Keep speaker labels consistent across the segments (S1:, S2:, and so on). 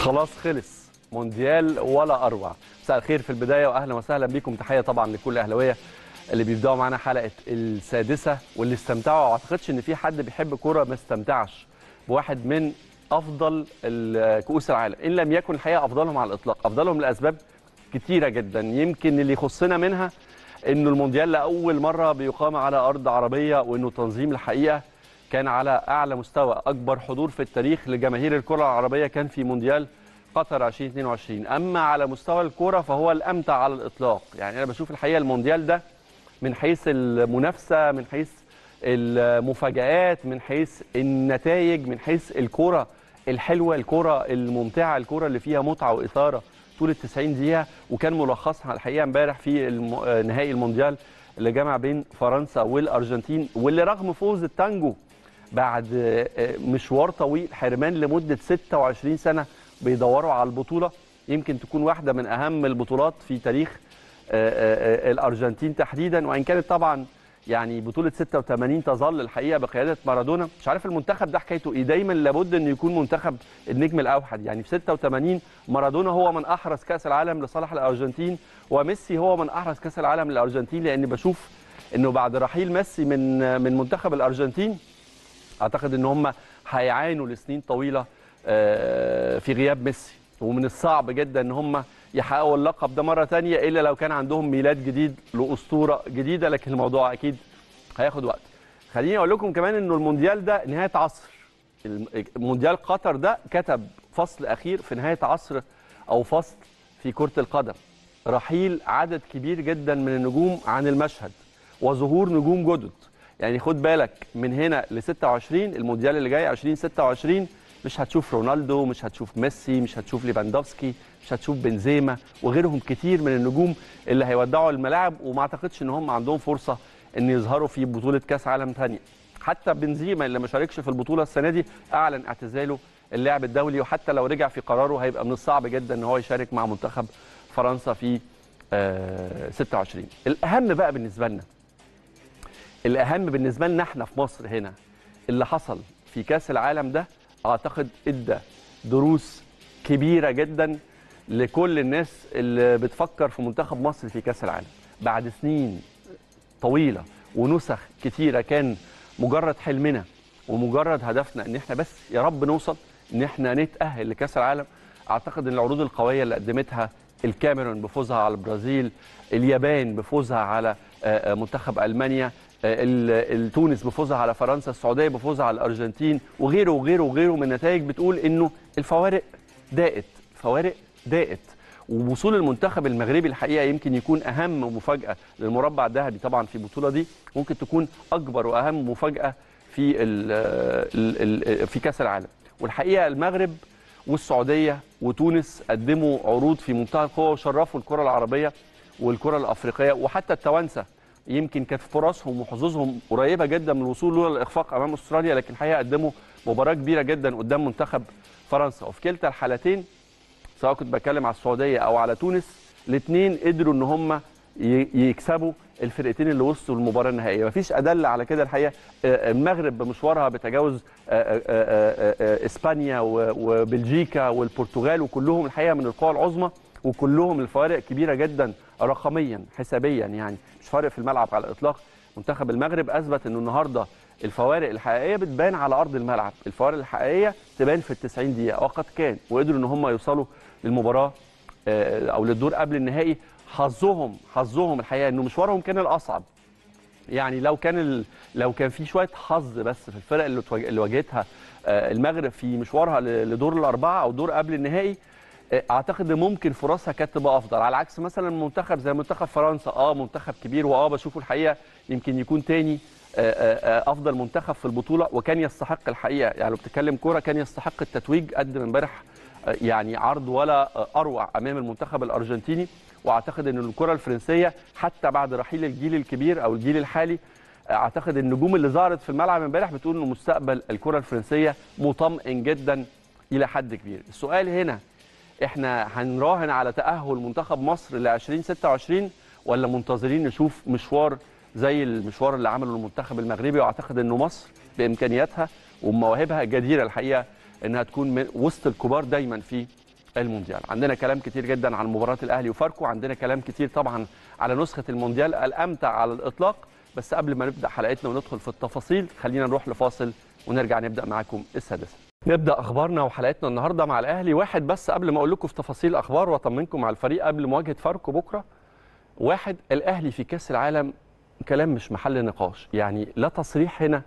S1: خلاص خلص مونديال ولا اروع مساء الخير في البدايه واهلا وسهلا بيكم تحيه طبعا لكل اهلاويه اللي بيبداوا معانا حلقه السادسه واللي استمتعوا ما اعتقدش ان في حد بيحب كوره ما استمتعش بواحد من افضل ال- كؤوس العالم ان لم يكن الحقيقه افضلهم على الاطلاق افضلهم لاسباب كتيره جدا يمكن اللي يخصنا منها انه المونديال لاول مره بيقام على ارض عربيه وانه تنظيم الحقيقه كان على اعلى مستوى اكبر حضور في التاريخ لجماهير الكره العربيه كان في مونديال قطر 2022 اما على مستوى الكره فهو الامتع على الاطلاق يعني انا بشوف الحقيقه المونديال ده من حيث المنافسه من حيث المفاجآت من حيث النتائج من حيث الكرة الحلوة الكرة الممتعة الكرة اللي فيها متعة وإثارة طول ال 90 دقيقة وكان ملخصها الحقيقة امبارح في الم... نهائي المونديال اللي جمع بين فرنسا والأرجنتين واللي رغم فوز التانجو بعد مشوار طويل حرمان لمدة 26 سنة بيدوروا على البطولة يمكن تكون واحدة من أهم البطولات في تاريخ الأرجنتين تحديدا وإن كانت طبعا يعني بطولة 86 تظل الحقيقة بقيادة مارادونا مش عارف المنتخب ده حكايته ايه دايما لابد انه يكون منتخب النجم الاوحد يعني في 86 مارادونا هو من احرز كأس العالم لصالح الارجنتين وميسي هو من احرز كأس العالم للارجنتين لان بشوف انه بعد رحيل ميسي من من منتخب الارجنتين اعتقد ان هم هيعانوا لسنين طويلة في غياب ميسي ومن الصعب جدا ان هم يحققوا اللقب ده مره ثانيه الا لو كان عندهم ميلاد جديد لاسطوره جديده لكن الموضوع اكيد هياخد وقت. خليني اقول لكم كمان انه المونديال ده نهايه عصر. مونديال قطر ده كتب فصل اخير في نهايه عصر او فصل في كره القدم. رحيل عدد كبير جدا من النجوم عن المشهد وظهور نجوم جدد. يعني خد بالك من هنا ل 26 المونديال اللي جاي 2026 مش هتشوف رونالدو مش هتشوف ميسي مش هتشوف ليفاندوفسكي مش هتشوف بنزيما وغيرهم كتير من النجوم اللي هيودعوا الملاعب وما اعتقدش ان هم عندهم فرصه ان يظهروا في بطوله كاس عالم ثانيه حتى بنزيما اللي ما شاركش في البطوله السنه دي اعلن اعتزاله اللعب الدولي وحتى لو رجع في قراره هيبقى من الصعب جدا ان هو يشارك مع منتخب فرنسا في 26 الاهم بقى بالنسبه لنا الاهم بالنسبه لنا احنا في مصر هنا اللي حصل في كاس العالم ده اعتقد ادى دروس كبيره جدا لكل الناس اللي بتفكر في منتخب مصر في كاس العالم بعد سنين طويله ونسخ كتيره كان مجرد حلمنا ومجرد هدفنا ان احنا بس يا رب نوصل ان احنا نتاهل لكاس العالم اعتقد ان العروض القويه اللي قدمتها الكاميرون بفوزها على البرازيل اليابان بفوزها على منتخب المانيا تونس بفوزها على فرنسا السعوديه بفوزها على الارجنتين وغيره وغيره وغيره من النتائج بتقول انه الفوارق ضاقت فوارق ضاقت ووصول المنتخب المغربي الحقيقه يمكن يكون اهم مفاجاه للمربع الذهبي طبعا في البطوله دي ممكن تكون اكبر واهم مفاجاه في ال ال ال في كاس العالم والحقيقه المغرب والسعوديه وتونس قدموا عروض في منتهى القوه وشرفوا الكره العربيه والكره الافريقيه وحتى التوانسه يمكن كانت فرصهم وحظوظهم قريبه جدا من الوصول لولا الاخفاق امام استراليا لكن الحقيقه قدموا مباراه كبيره جدا قدام منتخب فرنسا وفي كلتا الحالتين سواء كنت بتكلم على السعوديه او على تونس الاثنين قدروا ان هم يكسبوا الفرقتين اللي وصلوا للمباراه النهائيه مفيش ادل على كده الحقيقه المغرب بمشوارها بتجاوز اسبانيا وبلجيكا والبرتغال وكلهم الحقيقه من القوى العظمى وكلهم الفوارق كبيره جدا رقميا حسابيا يعني مش فارق في الملعب على الاطلاق منتخب المغرب اثبت انه النهارده الفوارق الحقيقيه بتبان على ارض الملعب الفوارق الحقيقيه تبان في ال 90 دقيقه وقد كان وقدروا ان هم يوصلوا للمباراه او للدور قبل النهائي حظهم حظهم الحقيقه انه مشوارهم كان الاصعب يعني لو كان ال... لو كان في شويه حظ بس في الفرق اللي, اللي واجهتها المغرب في مشوارها لدور الاربعه او دور قبل النهائي اعتقد ممكن فرصها كانت تبقى افضل على عكس مثلا منتخب زي منتخب فرنسا اه منتخب كبير واه بشوفه الحقيقه يمكن يكون تاني افضل منتخب في البطوله وكان يستحق الحقيقه يعني لو بتتكلم كوره كان يستحق التتويج قدم امبارح يعني عرض ولا اروع امام المنتخب الارجنتيني واعتقد ان الكره الفرنسيه حتى بعد رحيل الجيل الكبير او الجيل الحالي اعتقد النجوم اللي ظهرت في الملعب امبارح بتقول انه مستقبل الكره الفرنسيه مطمئن جدا الى حد كبير السؤال هنا احنا هنراهن على تاهل منتخب مصر ل 2026 ولا منتظرين نشوف مشوار زي المشوار اللي عمله المنتخب المغربي واعتقد انه مصر بامكانياتها ومواهبها جديره الحقيقه انها تكون من وسط الكبار دايما في المونديال عندنا كلام كتير جدا عن مباراه الاهلي وفاركو عندنا كلام كتير طبعا على نسخه المونديال الامتع على الاطلاق بس قبل ما نبدا حلقتنا وندخل في التفاصيل خلينا نروح لفاصل ونرجع نبدا معاكم السادسه نبدا اخبارنا وحلقتنا النهارده مع الاهلي واحد بس قبل ما اقول لكم في تفاصيل الاخبار واطمنكم على الفريق قبل مواجهه فاركو بكره واحد الاهلي في كاس العالم كلام مش محل نقاش يعني لا تصريح هنا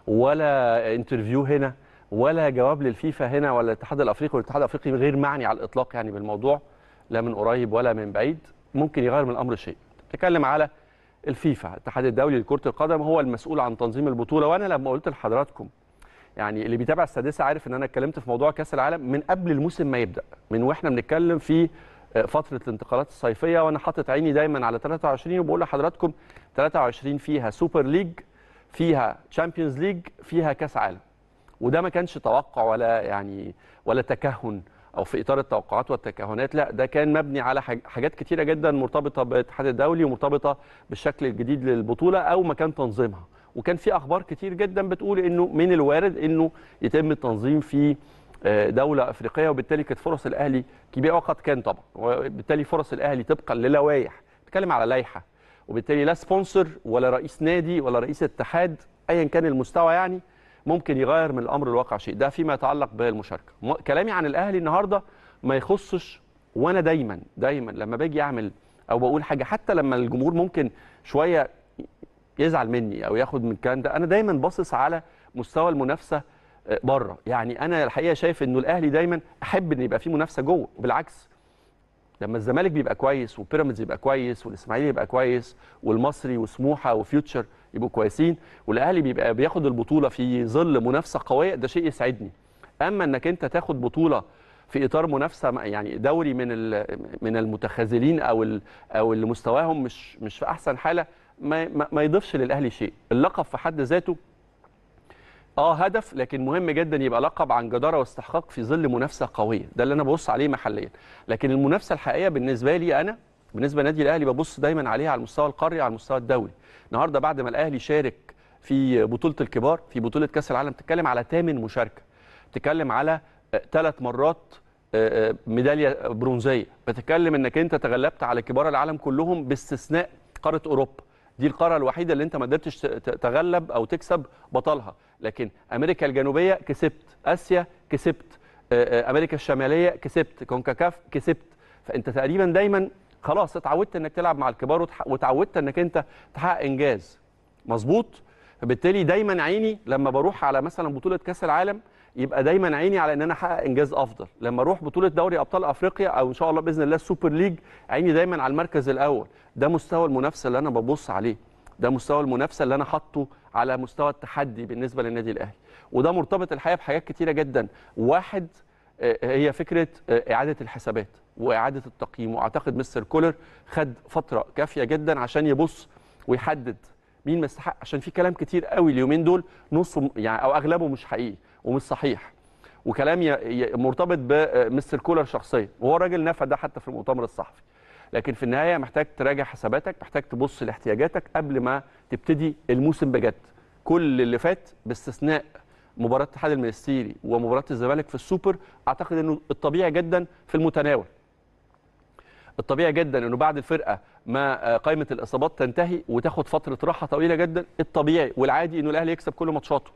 S1: ولا انترفيو هنا ولا جواب للفيفا هنا ولا الاتحاد الافريقي والاتحاد الافريقي غير معني على الاطلاق يعني بالموضوع لا من قريب ولا من بعيد ممكن يغير من الامر شيء تتكلم على الفيفا الاتحاد الدولي لكره القدم هو المسؤول عن تنظيم البطوله وانا لما قلت لحضراتكم يعني اللي بيتابع السادسه عارف ان انا اتكلمت في موضوع كاس العالم من قبل الموسم ما يبدا من واحنا بنتكلم في فتره الانتقالات الصيفيه وانا حاطط عيني دايما على 23 وبقول لحضراتكم 23 فيها سوبر ليج فيها تشامبيونز ليج فيها كاس عالم وده ما كانش توقع ولا يعني ولا تكهن او في اطار التوقعات والتكهنات لا ده كان مبني على حاجات كتيره جدا مرتبطه بالاتحاد الدولي ومرتبطه بالشكل الجديد للبطوله او مكان تنظيمها وكان في اخبار كتير جدا بتقول انه من الوارد انه يتم التنظيم في دوله افريقيه وبالتالي كانت فرص الاهلي كبيره وقد كان طبعا وبالتالي فرص الاهلي طبقا للوائح بتكلم على لائحه وبالتالي لا سبونسر ولا رئيس نادي ولا رئيس اتحاد ايا كان المستوى يعني ممكن يغير من الامر الواقع شيء ده فيما يتعلق بالمشاركه كلامي عن الاهلي النهارده ما يخصش وانا دايما دايما لما باجي اعمل او بقول حاجه حتى لما الجمهور ممكن شويه يزعل مني او ياخد من الكلام ده انا دايما باصص على مستوى المنافسه بره يعني انا الحقيقه شايف انه الاهلي دايما احب ان يبقى فيه منافسه جوه وبالعكس لما الزمالك بيبقى كويس وبيراميدز يبقى كويس والاسماعيلي يبقى كويس والمصري وسموحه وفيوتشر يبقوا كويسين والاهلي بيبقى بياخد البطوله في ظل منافسه قويه ده شيء يسعدني اما انك انت تاخد بطوله في اطار منافسه يعني دوري من من المتخاذلين او او اللي مستواهم مش مش في احسن حاله ما ما يضيفش للاهلي شيء اللقب في حد ذاته اه هدف لكن مهم جدا يبقى لقب عن جداره واستحقاق في ظل منافسه قويه ده اللي انا ببص عليه محليا لكن المنافسه الحقيقيه بالنسبه لي انا بالنسبه لنادي الاهلي ببص دايما عليها على المستوى القاري على المستوى الدولي النهارده بعد ما الاهلي شارك في بطوله الكبار في بطوله كاس العالم بتتكلم على ثامن مشاركه بتتكلم على ثلاث مرات ميداليه برونزيه بتتكلم انك انت تغلبت على كبار العالم كلهم باستثناء قاره اوروبا دي القاره الوحيده اللي انت ما قدرتش تغلب او تكسب بطلها لكن امريكا الجنوبيه كسبت اسيا كسبت امريكا الشماليه كسبت كونكاكاف كسبت فانت تقريبا دايما خلاص اتعودت انك تلعب مع الكبار وتعودت انك انت تحقق انجاز مظبوط فبالتالي دايما عيني لما بروح على مثلا بطوله كاس العالم يبقى دايما عيني على ان انا احقق انجاز افضل لما اروح بطوله دوري ابطال افريقيا او ان شاء الله باذن الله السوبر ليج عيني دايما على المركز الاول ده مستوى المنافسه اللي انا ببص عليه ده مستوى المنافسه اللي انا حاطه على مستوى التحدي بالنسبه للنادي الاهلي وده مرتبط الحقيقه بحاجات كتيره جدا واحد هي فكره اعاده الحسابات واعاده التقييم واعتقد مستر كولر خد فتره كافيه جدا عشان يبص ويحدد مين مستحق عشان في كلام كتير قوي اليومين دول نصه يعني او اغلبه مش حقيقي ومش صحيح وكلام مرتبط بمستر كولر شخصيا وهو الراجل نفى ده حتى في المؤتمر الصحفي لكن في النهايه محتاج تراجع حساباتك محتاج تبص لاحتياجاتك قبل ما تبتدي الموسم بجد كل اللي فات باستثناء مباراه الاتحاد المنستيري ومباراه الزمالك في السوبر اعتقد انه الطبيعي جدا في المتناول الطبيعي جدا انه بعد الفرقه ما قائمه الاصابات تنتهي وتاخد فتره راحه طويله جدا الطبيعي والعادي انه الاهلي يكسب كل ماتشاته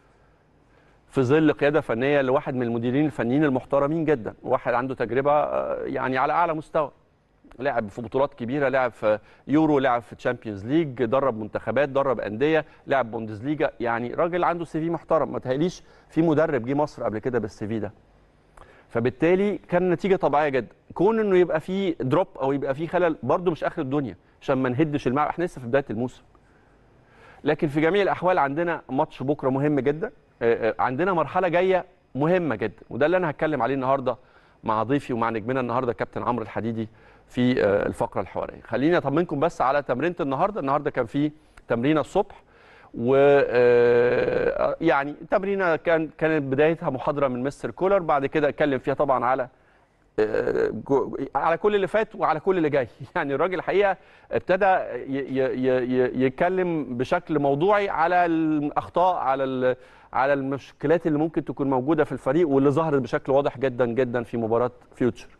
S1: في ظل قياده فنيه لواحد من المديرين الفنيين المحترمين جدا واحد عنده تجربه يعني على اعلى مستوى لعب في بطولات كبيره لعب في يورو لعب في تشامبيونز ليج درب منتخبات درب انديه لعب بوندسليجا يعني راجل عنده سي في محترم ما تهيأليش في مدرب جه مصر قبل كده بالسي في ده فبالتالي كان نتيجه طبيعيه جدا كون انه يبقى في دروب او يبقى في خلل برده مش اخر الدنيا عشان ما نهدش الملعب احنا لسه في بدايه الموسم لكن في جميع الاحوال عندنا ماتش بكره مهم جدا عندنا مرحله جايه مهمه جدا وده اللي انا هتكلم عليه النهارده مع ضيفي ومع نجمنا النهارده كابتن عمرو الحديدي في الفقره الحواريه خليني اطمنكم بس على تمرينه النهارده النهارده كان في تمرينه الصبح و يعني تمرينه كان كانت بدايتها محاضره من مستر كولر بعد كده اتكلم فيها طبعا على آه، جو- على كل اللي فات وعلى كل اللي جاي يعني الراجل الحقيقه ابتدى ي- ي- ي- ي- يتكلم بشكل موضوعي على الاخطاء على ال- على المشكلات اللي ممكن تكون موجوده في الفريق واللي ظهرت بشكل واضح جدا جدا في مباراه فيوتشر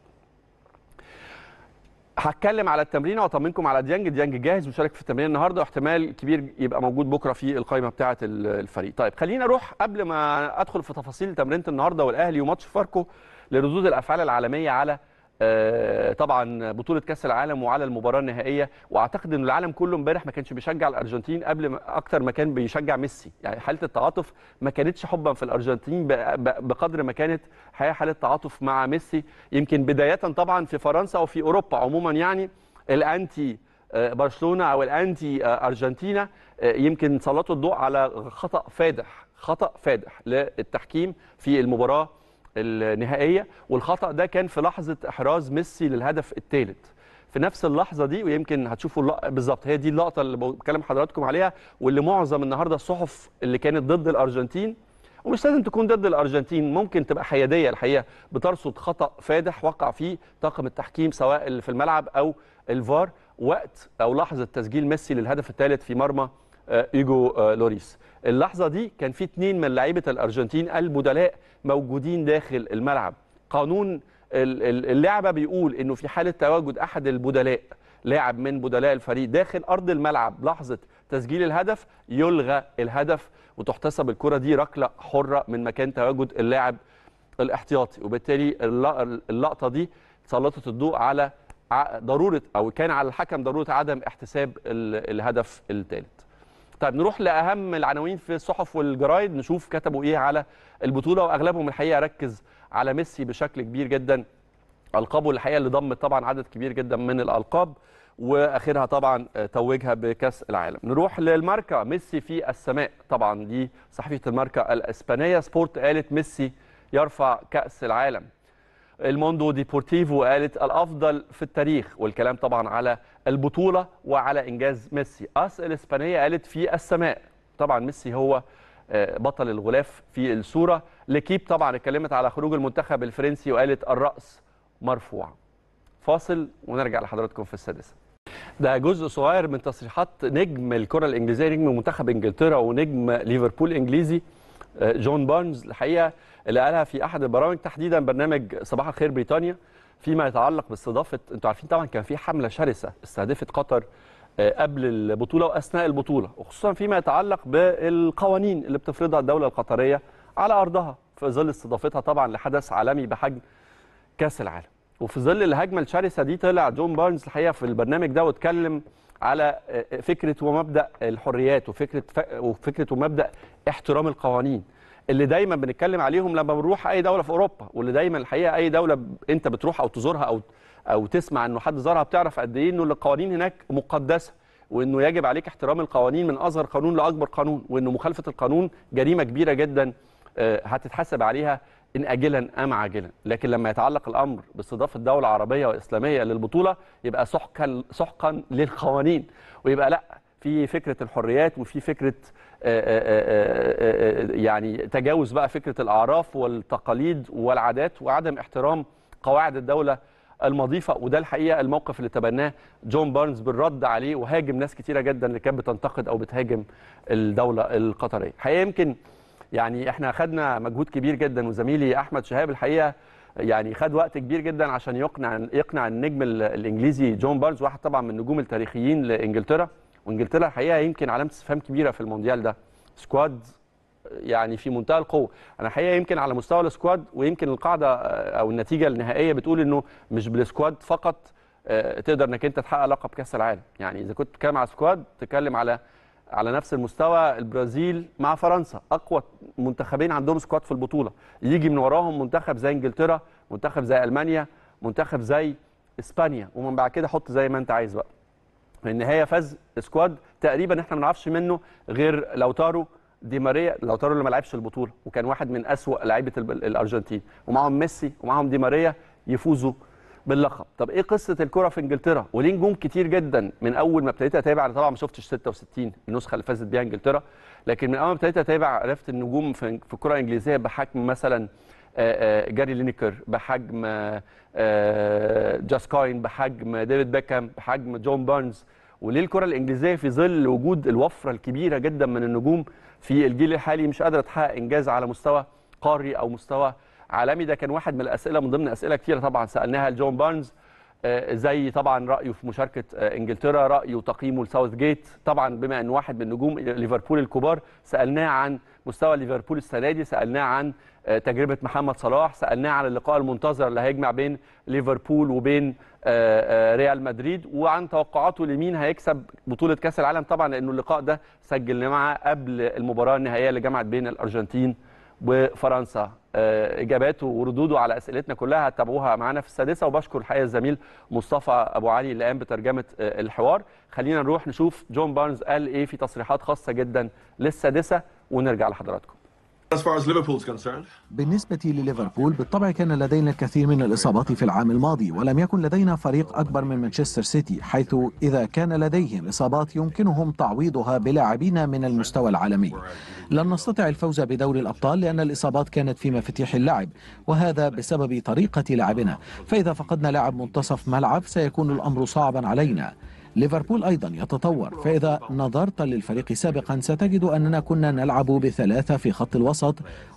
S1: هتكلم على التمرين واطمنكم على ديانج ديانج جاهز مشارك في التمرين النهارده واحتمال كبير يبقى موجود بكره في القائمه بتاعه ال- الفريق طيب خلينا نروح قبل ما ادخل في تفاصيل تمرينه النهارده والاهلي وماتش فاركو لردود الافعال العالميه على آه، طبعا بطوله كاس العالم وعلى المباراه النهائيه واعتقد ان العالم كله امبارح ما كانش بيشجع الارجنتين قبل ما اكتر ما كان بيشجع ميسي يعني حاله التعاطف ما كانتش حبا في الارجنتين ب- ب- بقدر ما كانت حقيقه حاله تعاطف مع ميسي يمكن بدايه طبعا في فرنسا وفي اوروبا عموما يعني الانتي آه، برشلونه او الانتي آه، ارجنتينا آه، يمكن سلطوا الضوء على خطا فادح خطا فادح للتحكيم في المباراه النهائيه والخطا ده كان في لحظه احراز ميسي للهدف الثالث في نفس اللحظه دي ويمكن هتشوفوا اللق- بالظبط هي دي اللقطه اللي بكلم حضراتكم عليها واللي معظم النهارده الصحف اللي كانت ضد الارجنتين ومش لازم تكون ضد الارجنتين ممكن تبقى حياديه الحقيقه بترصد خطا فادح وقع فيه طاقم التحكيم سواء اللي في الملعب او الفار وقت او لحظه تسجيل ميسي للهدف الثالث في مرمى آه، ايجو آه، لوريس اللحظه دي كان في اثنين من لعيبه الارجنتين البدلاء موجودين داخل الملعب قانون ال- ال- اللعبه بيقول انه في حاله تواجد احد البدلاء لاعب من بدلاء الفريق داخل ارض الملعب لحظه تسجيل الهدف يلغى الهدف وتحتسب الكره دي ركله حره من مكان تواجد اللاعب الاحتياطي وبالتالي الل- اللقطه دي سلطت الضوء على ع- ضروره او كان على الحكم ضروره عدم احتساب ال- الهدف الثالث طيب نروح لاهم العناوين في الصحف والجرايد نشوف كتبوا ايه على البطوله واغلبهم الحقيقه ركز على ميسي بشكل كبير جدا القابه الحقيقه اللي ضمت طبعا عدد كبير جدا من الالقاب واخرها طبعا آه، توجها بكاس العالم نروح للماركا ميسي في السماء طبعا دي صحيفه الماركا الاسبانيه سبورت قالت ميسي يرفع كاس العالم الموندو ديبورتيفو قالت الافضل في التاريخ والكلام طبعا على البطوله وعلى انجاز ميسي اس الاسبانيه قالت في السماء طبعا ميسي هو آه، بطل الغلاف في الصوره لكيب طبعا اتكلمت على خروج المنتخب الفرنسي وقالت الراس مرفوع فاصل ونرجع لحضراتكم في السادسه ده جزء صغير من تصريحات نجم الكره الانجليزيه نجم منتخب انجلترا ونجم ليفربول انجليزي آه، جون بارنز الحقيقه اللي قالها في احد البرامج تحديدا برنامج صباح الخير بريطانيا فيما يتعلق باستضافه انتوا عارفين طبعا كان في حمله شرسه استهدفت قطر آه، قبل البطوله واثناء البطوله وخصوصا فيما يتعلق بالقوانين اللي بتفرضها الدوله القطريه على ارضها في ظل استضافتها طبعا لحدث عالمي بحجم كاس العالم وفي ظل الهجمه الشرسه دي طلع جون بارنز الحقيقه في البرنامج ده واتكلم على فكره ومبدا الحريات وفكره وفكره ومبدا احترام القوانين اللي دايما بنتكلم عليهم لما بنروح اي دوله في اوروبا واللي دايما الحقيقه اي دوله ب- انت بتروح او تزورها او او تسمع انه حد زارها بتعرف قد ايه انه القوانين هناك مقدسه وانه يجب عليك احترام القوانين من اصغر قانون لاكبر قانون وانه مخالفه القانون جريمه كبيره جدا آه، هتتحاسب عليها ان اجلا ام عاجلا لكن لما يتعلق الامر باستضافه دوله عربيه واسلاميه للبطوله يبقى سحقا سحقا للقوانين ويبقى لا في فكره الحريات وفي فكره آه، آه، آه، آه، يعني تجاوز بقى فكره الاعراف والتقاليد والعادات وعدم احترام قواعد الدوله المضيفه وده الحقيقه الموقف اللي تبناه جون بارنز بالرد عليه وهاجم ناس كتيره جدا اللي كانت بتنتقد او بتهاجم الدوله القطريه الحقيقه يمكن يعني احنا خدنا مجهود كبير جدا وزميلي احمد شهاب الحقيقه يعني خد وقت كبير جدا عشان يقنع يقنع النجم ال- الانجليزي جون بارنز واحد طبعا من النجوم التاريخيين لانجلترا وانجلترا الحقيقه يمكن علامه استفهام كبيره في المونديال ده سكواد يعني في منتهى القوه انا الحقيقه يمكن على مستوى السكواد ويمكن القاعده آه، او النتيجه النهائيه بتقول انه مش بالسكواد فقط آه، تقدر انك انت تحقق لقب كاس العالم يعني اذا كنت بتتكلم على سكواد تتكلم على على نفس المستوى البرازيل مع فرنسا اقوى منتخبين عندهم سكواد في البطوله يجي من وراهم منتخب زي انجلترا منتخب زي المانيا منتخب زي اسبانيا ومن بعد كده حط زي ما انت عايز بقى في النهايه فاز سكواد تقريبا احنا ما نعرفش منه غير لوتارو دي ماريا لوتارو اللي ما لعبش البطوله وكان واحد من اسوا لعيبه الب- الارجنتين ومعاهم ميسي ومعاهم دي ماريا يفوزوا باللقب طب ايه قصه الكره في انجلترا وليه نجوم كتير جدا من اول ما ابتديت اتابع انا طبعا ما شفتش 66 النسخه اللي فازت بيها انجلترا لكن من اول ما ابتديت اتابع عرفت النجوم في في الكره الانجليزيه بحجم مثلا آه، آه، جاري لينيكر بحجم آه، آه، جاسكاين بحجم ديفيد بيكهام بحجم جون بارنز وليه الكره الانجليزيه في ظل وجود الوفره الكبيره جدا من النجوم في الجيل الحالي مش قادره تحقق انجاز على مستوى قاري او مستوى عالمي ده كان واحد من الاسئله من ضمن اسئله كتيره طبعا سالناها لجون بارنز آه، زي طبعا رايه في مشاركه آه، انجلترا رايه وتقييمه لساوث جيت طبعا بما انه واحد من نجوم ليفربول الكبار سالناه عن مستوى ليفربول السنه دي سالناه عن آه، تجربه محمد صلاح سالناه عن اللقاء المنتظر اللي هيجمع بين ليفربول وبين آه، آه، ريال مدريد وعن توقعاته لمين هيكسب بطوله كاس العالم طبعا لانه اللقاء ده سجلنا معاه قبل المباراه النهائيه اللي جمعت بين الارجنتين وفرنسا آه، اجاباته وردوده على اسئلتنا كلها هتتابعوها معانا في السادسه وبشكر الحقيقه الزميل مصطفى ابو علي اللي قام بترجمه آه، الحوار خلينا نروح نشوف جون بارنز قال ايه في تصريحات خاصه جدا للسادسه ونرجع لحضراتكم
S2: As far as Liverpool's concerned,
S3: بالنسبة لليفربول بالطبع كان لدينا الكثير من الإصابات في العام الماضي ولم يكن لدينا فريق أكبر من مانشستر سيتي حيث إذا كان لديهم إصابات يمكنهم تعويضها بلاعبين من المستوى العالمي لن نستطيع الفوز بدوري الأبطال لأن الإصابات كانت في مفاتيح اللعب وهذا بسبب طريقة لعبنا فإذا فقدنا لاعب منتصف ملعب سيكون الأمر صعبا علينا ليفربول أيضا يتطور فإذا نظرت للفريق سابقا ستجد أننا كنا نلعب بثلاثة في خط الوسط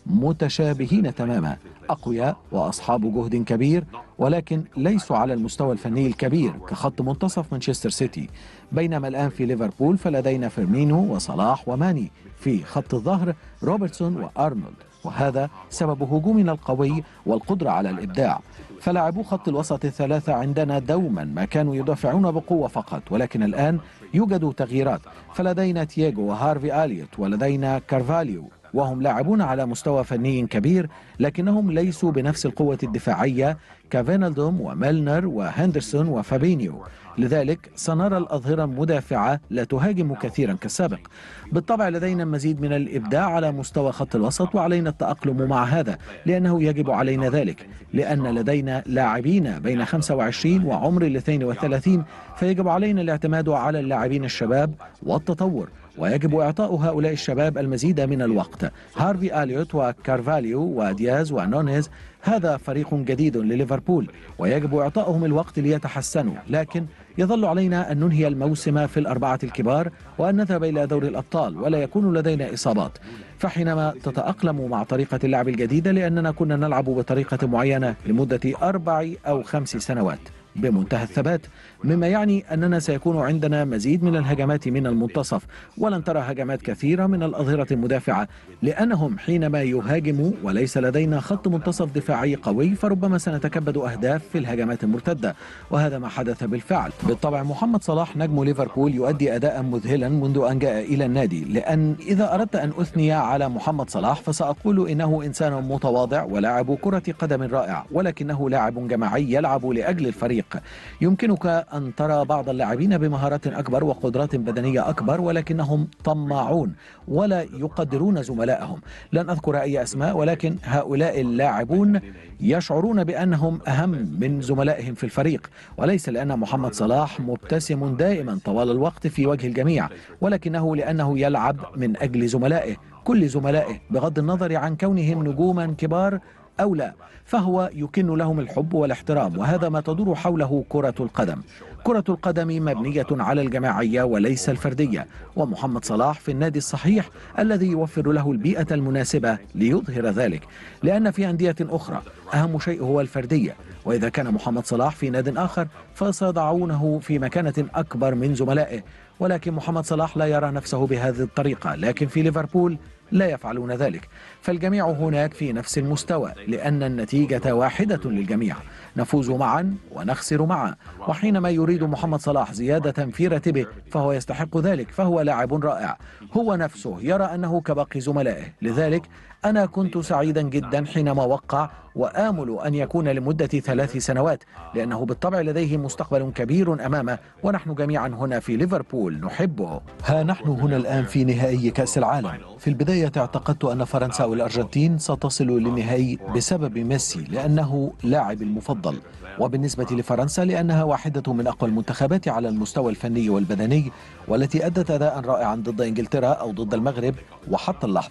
S3: متشابهين تماما أقوياء وأصحاب جهد كبير ولكن ليسوا على المستوى الفني الكبير كخط منتصف مانشستر سيتي بينما الآن في ليفربول فلدينا فيرمينو وصلاح وماني في خط الظهر روبرتسون وأرنولد وهذا سبب هجومنا القوي والقدرة على الإبداع فلاعبو خط الوسط الثلاثة عندنا دوما ما كانوا يدافعون بقوة فقط ولكن الآن يوجد تغييرات فلدينا تياغو وهارفي آليوت ولدينا كارفاليو وهم لاعبون على مستوى فني كبير لكنهم ليسوا بنفس القوة الدفاعية كفينالدوم وميلنر وهندرسون وفابينيو لذلك سنرى الأظهرة مدافعة لا تهاجم كثيرا كالسابق بالطبع لدينا مزيد من الإبداع على مستوى خط الوسط وعلينا التأقلم مع هذا لأنه يجب علينا ذلك لأن لدينا لاعبين بين 25 وعمر ال 32 فيجب علينا الاعتماد على اللاعبين الشباب والتطور ويجب إعطاء هؤلاء الشباب المزيد من الوقت هارفي آليوت وكارفاليو ودياز ونونيز هذا فريق جديد لليفربول ويجب إعطائهم الوقت ليتحسنوا لكن يظل علينا أن ننهي الموسم في الأربعة الكبار وأن نذهب إلى دوري الأبطال ولا يكون لدينا إصابات فحينما تتأقلم مع طريقة اللعب الجديدة لأننا كنا نلعب بطريقة معينة لمدة أربع أو خمس سنوات بمنتهى الثبات مما يعني أننا سيكون عندنا مزيد من الهجمات من المنتصف ولن ترى هجمات كثيرة من الأظهرة المدافعة لأنهم حينما يهاجموا وليس لدينا خط منتصف دفاعي قوي فربما سنتكبد أهداف في الهجمات المرتدة وهذا ما حدث بالفعل بالطبع محمد صلاح نجم ليفربول يؤدي أداء مذهلا منذ أن جاء إلى النادي لأن إذا أردت أن أثني على محمد صلاح فسأقول إنه إنسان متواضع ولاعب كرة قدم رائع ولكنه لاعب جماعي يلعب لأجل الفريق يمكنك أن ترى بعض اللاعبين بمهارات أكبر وقدرات بدنية أكبر ولكنهم طماعون ولا يقدرون زملائهم لن أذكر أي أسماء ولكن هؤلاء اللاعبون يشعرون بأنهم أهم من زملائهم في الفريق وليس لأن محمد صلاح مبتسم دائما طوال الوقت في وجه الجميع ولكنه لأنه يلعب من أجل زملائه كل زملائه بغض النظر عن كونهم نجوما كبار أو لا فهو يكن لهم الحب والاحترام وهذا ما تدور حوله كرة القدم كرة القدم مبنية على الجماعية وليس الفردية ومحمد صلاح في النادي الصحيح الذي يوفر له البيئة المناسبة ليظهر ذلك لأن في أندية أخرى أهم شيء هو الفردية وإذا كان محمد صلاح في ناد آخر فسيضعونه في مكانة أكبر من زملائه ولكن محمد صلاح لا يرى نفسه بهذه الطريقة لكن في ليفربول لا يفعلون ذلك فالجميع هناك في نفس المستوى لأن النتيجة واحدة للجميع نفوز معا ونخسر معا وحينما يريد محمد صلاح زيادة في راتبه فهو يستحق ذلك فهو لاعب رائع هو نفسه يرى أنه كباقي زملائه لذلك أنا كنت سعيدا جدا حينما وقع وآمل أن يكون لمدة ثلاث سنوات لأنه بالطبع لديه مستقبل كبير أمامه ونحن جميعا هنا في ليفربول نحبه ها نحن هنا الآن في نهائي كأس العالم في البداية اعتقدت أن فرنسا والأرجنتين ستصل للنهائي بسبب ميسي لأنه لاعب المفضل وبالنسبة لفرنسا لأنها واحدة من أقوى المنتخبات على المستوى الفني والبدني والتي أدت أداء رائعا ضد إنجلترا أو ضد المغرب وحتى اللحظة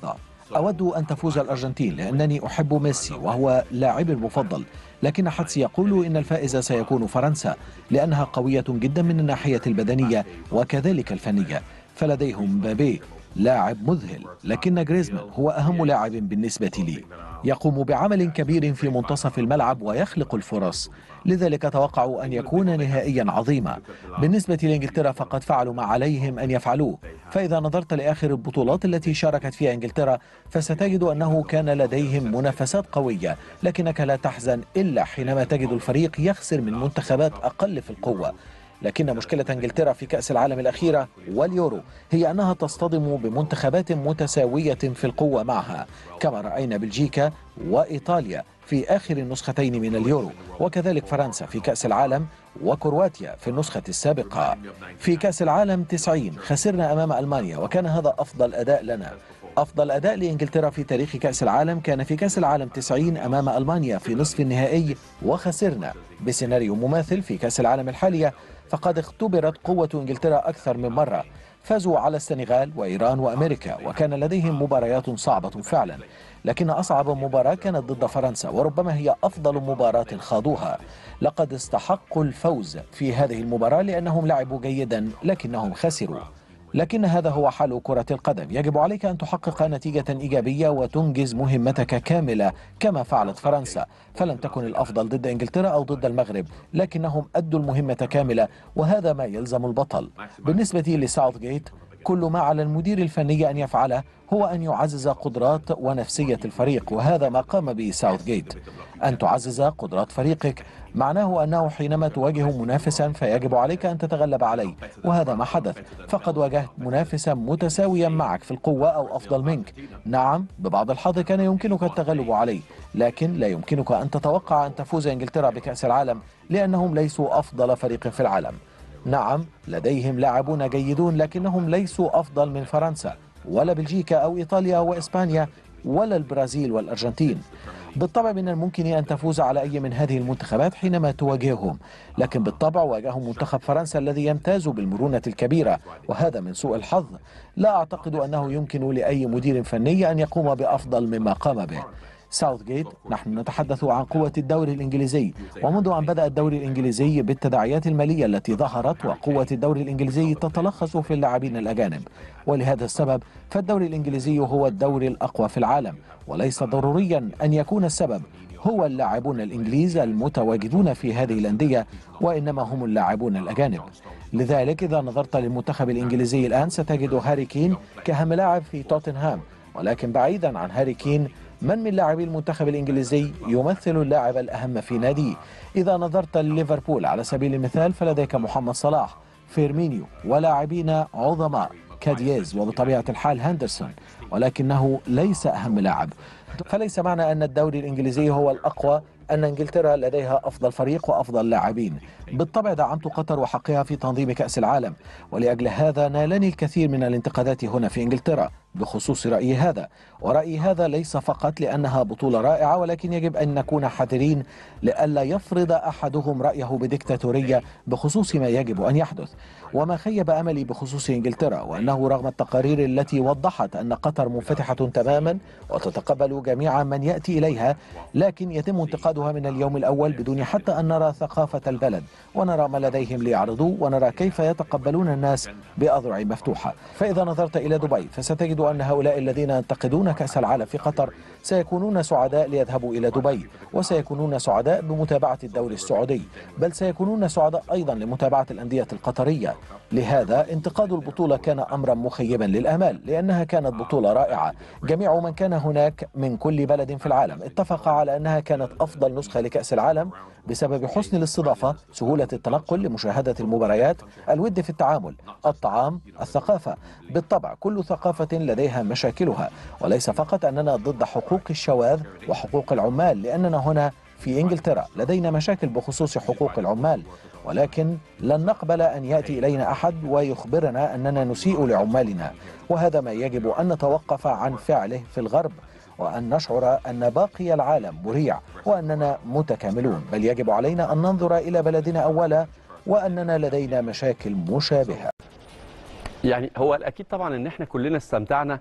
S3: أود أن تفوز الأرجنتين لأنني أحب ميسي وهو لاعبي المفضل لكن حدسي يقول إن الفائز سيكون فرنسا لأنها قوية جدا من الناحية البدنية وكذلك الفنية فلديهم مبابي لاعب مذهل لكن جريزمان هو أهم لاعب بالنسبة لي يقوم بعمل كبير في منتصف الملعب ويخلق الفرص لذلك أتوقع أن يكون نهائيا عظيما بالنسبة لإنجلترا فقد فعلوا ما عليهم أن يفعلوه فإذا نظرت لآخر البطولات التي شاركت فيها إنجلترا فستجد أنه كان لديهم منافسات قوية لكنك لا تحزن إلا حينما تجد الفريق يخسر من منتخبات أقل في القوة لكن مشكلة انجلترا في كأس العالم الأخيرة واليورو هي أنها تصطدم بمنتخبات متساوية في القوة معها كما رأينا بلجيكا وإيطاليا في آخر النسختين من اليورو وكذلك فرنسا في كأس العالم وكرواتيا في النسخة السابقة في كأس العالم 90 خسرنا أمام ألمانيا وكان هذا أفضل أداء لنا أفضل أداء لإنجلترا في تاريخ كأس العالم كان في كأس العالم 90 أمام ألمانيا في نصف النهائي وخسرنا بسيناريو مماثل في كأس العالم الحالية فقد اختبرت قوة إنجلترا أكثر من مرة فازوا على السنغال وإيران وأمريكا وكان لديهم مباريات صعبة فعلا لكن أصعب مباراة كانت ضد فرنسا وربما هي أفضل مباراة خاضوها لقد استحقوا الفوز في هذه المباراة لأنهم لعبوا جيدا لكنهم خسروا لكن هذا هو حال كرة القدم يجب عليك أن تحقق نتيجة إيجابية وتنجز مهمتك كاملة كما فعلت فرنسا فلم تكن الأفضل ضد إنجلترا أو ضد المغرب لكنهم أدوا المهمة كاملة وهذا ما يلزم البطل بالنسبة لساوث جيت كل ما على المدير الفني أن يفعله هو أن يعزز قدرات ونفسية الفريق وهذا ما قام به ساوث جيت أن تعزز قدرات فريقك معناه أنه حينما تواجه منافسا فيجب عليك أن تتغلب عليه وهذا ما حدث فقد واجهت منافسا متساويا معك في القوة أو أفضل منك نعم ببعض الحظ كان يمكنك التغلب عليه لكن لا يمكنك أن تتوقع أن تفوز إنجلترا بكأس العالم لأنهم ليسوا أفضل فريق في العالم نعم لديهم لاعبون جيدون لكنهم ليسوا أفضل من فرنسا ولا بلجيكا أو إيطاليا وإسبانيا ولا البرازيل والأرجنتين بالطبع من الممكن أن تفوز على أي من هذه المنتخبات حينما تواجههم لكن بالطبع واجههم منتخب فرنسا الذي يمتاز بالمرونة الكبيرة وهذا من سوء الحظ لا أعتقد أنه يمكن لأي مدير فني أن يقوم بأفضل مما قام به ساوث جيت نحن نتحدث عن قوة الدوري الإنجليزي ومنذ أن بدأ الدوري الإنجليزي بالتداعيات المالية التي ظهرت وقوة الدوري الإنجليزي تتلخص في اللاعبين الأجانب ولهذا السبب فالدوري الإنجليزي هو الدوري الأقوى في العالم وليس ضروريا أن يكون السبب هو اللاعبون الإنجليز المتواجدون في هذه الأندية وإنما هم اللاعبون الأجانب لذلك إذا نظرت للمنتخب الإنجليزي الآن ستجد هاري كين كأهم لاعب في توتنهام ولكن بعيدا عن هاري كين من من لاعبي المنتخب الإنجليزي يمثل اللاعب الأهم في ناديه إذا نظرت لليفربول على سبيل المثال فلديك محمد صلاح فيرمينيو ولاعبين عظماء كادييز وبطبيعة الحال هندرسون ولكنه ليس أهم لاعب فليس معنى أن الدوري الإنجليزي هو الأقوى أن إنجلترا لديها أفضل فريق وأفضل لاعبين بالطبع دعمت قطر وحقها في تنظيم كأس العالم ولأجل هذا نالني الكثير من الانتقادات هنا في إنجلترا بخصوص رأيي هذا ورأيي هذا ليس فقط لأنها بطولة رائعة ولكن يجب أن نكون حذرين لئلا يفرض أحدهم رأيه بديكتاتورية بخصوص ما يجب أن يحدث وما خيب أملي بخصوص إنجلترا وأنه رغم التقارير التي وضحت أن قطر منفتحة تماما وتتقبل جميع من يأتي إليها لكن يتم انتقادها من اليوم الأول بدون حتى أن نرى ثقافة البلد ونرى ما لديهم ليعرضوا ونرى كيف يتقبلون الناس بأذرع مفتوحة فإذا نظرت إلى دبي فستجد أن هؤلاء الذين ينتقدون كأس العالم في قطر سيكونون سعداء ليذهبوا إلى دبي وسيكونون سعداء بمتابعة الدوري السعودي بل سيكونون سعداء أيضا لمتابعة الأندية القطرية لهذا انتقاد البطولة كان أمرا مخيبا للآمال لأنها كانت بطولة رائعة جميع من كان هناك من كل بلد في العالم اتفق على أنها كانت أفضل نسخة لكأس العالم بسبب حسن الاستضافة سهولة التنقل لمشاهدة المباريات الود في التعامل الطعام الثقافة بالطبع كل ثقافة لديها مشاكلها وليس فقط أننا ضد حقوق الشواذ وحقوق العمال لأننا هنا في إنجلترا لدينا مشاكل بخصوص حقوق العمال ولكن لن نقبل أن يأتي إلينا أحد ويخبرنا أننا نسيء لعمالنا وهذا ما يجب أن نتوقف عن فعله في الغرب وأن نشعر أن باقي العالم مريع وأننا متكاملون بل يجب علينا أن ننظر إلى بلدنا أولا وأننا لدينا مشاكل مشابهة
S1: يعني هو الاكيد طبعا ان احنا كلنا استمتعنا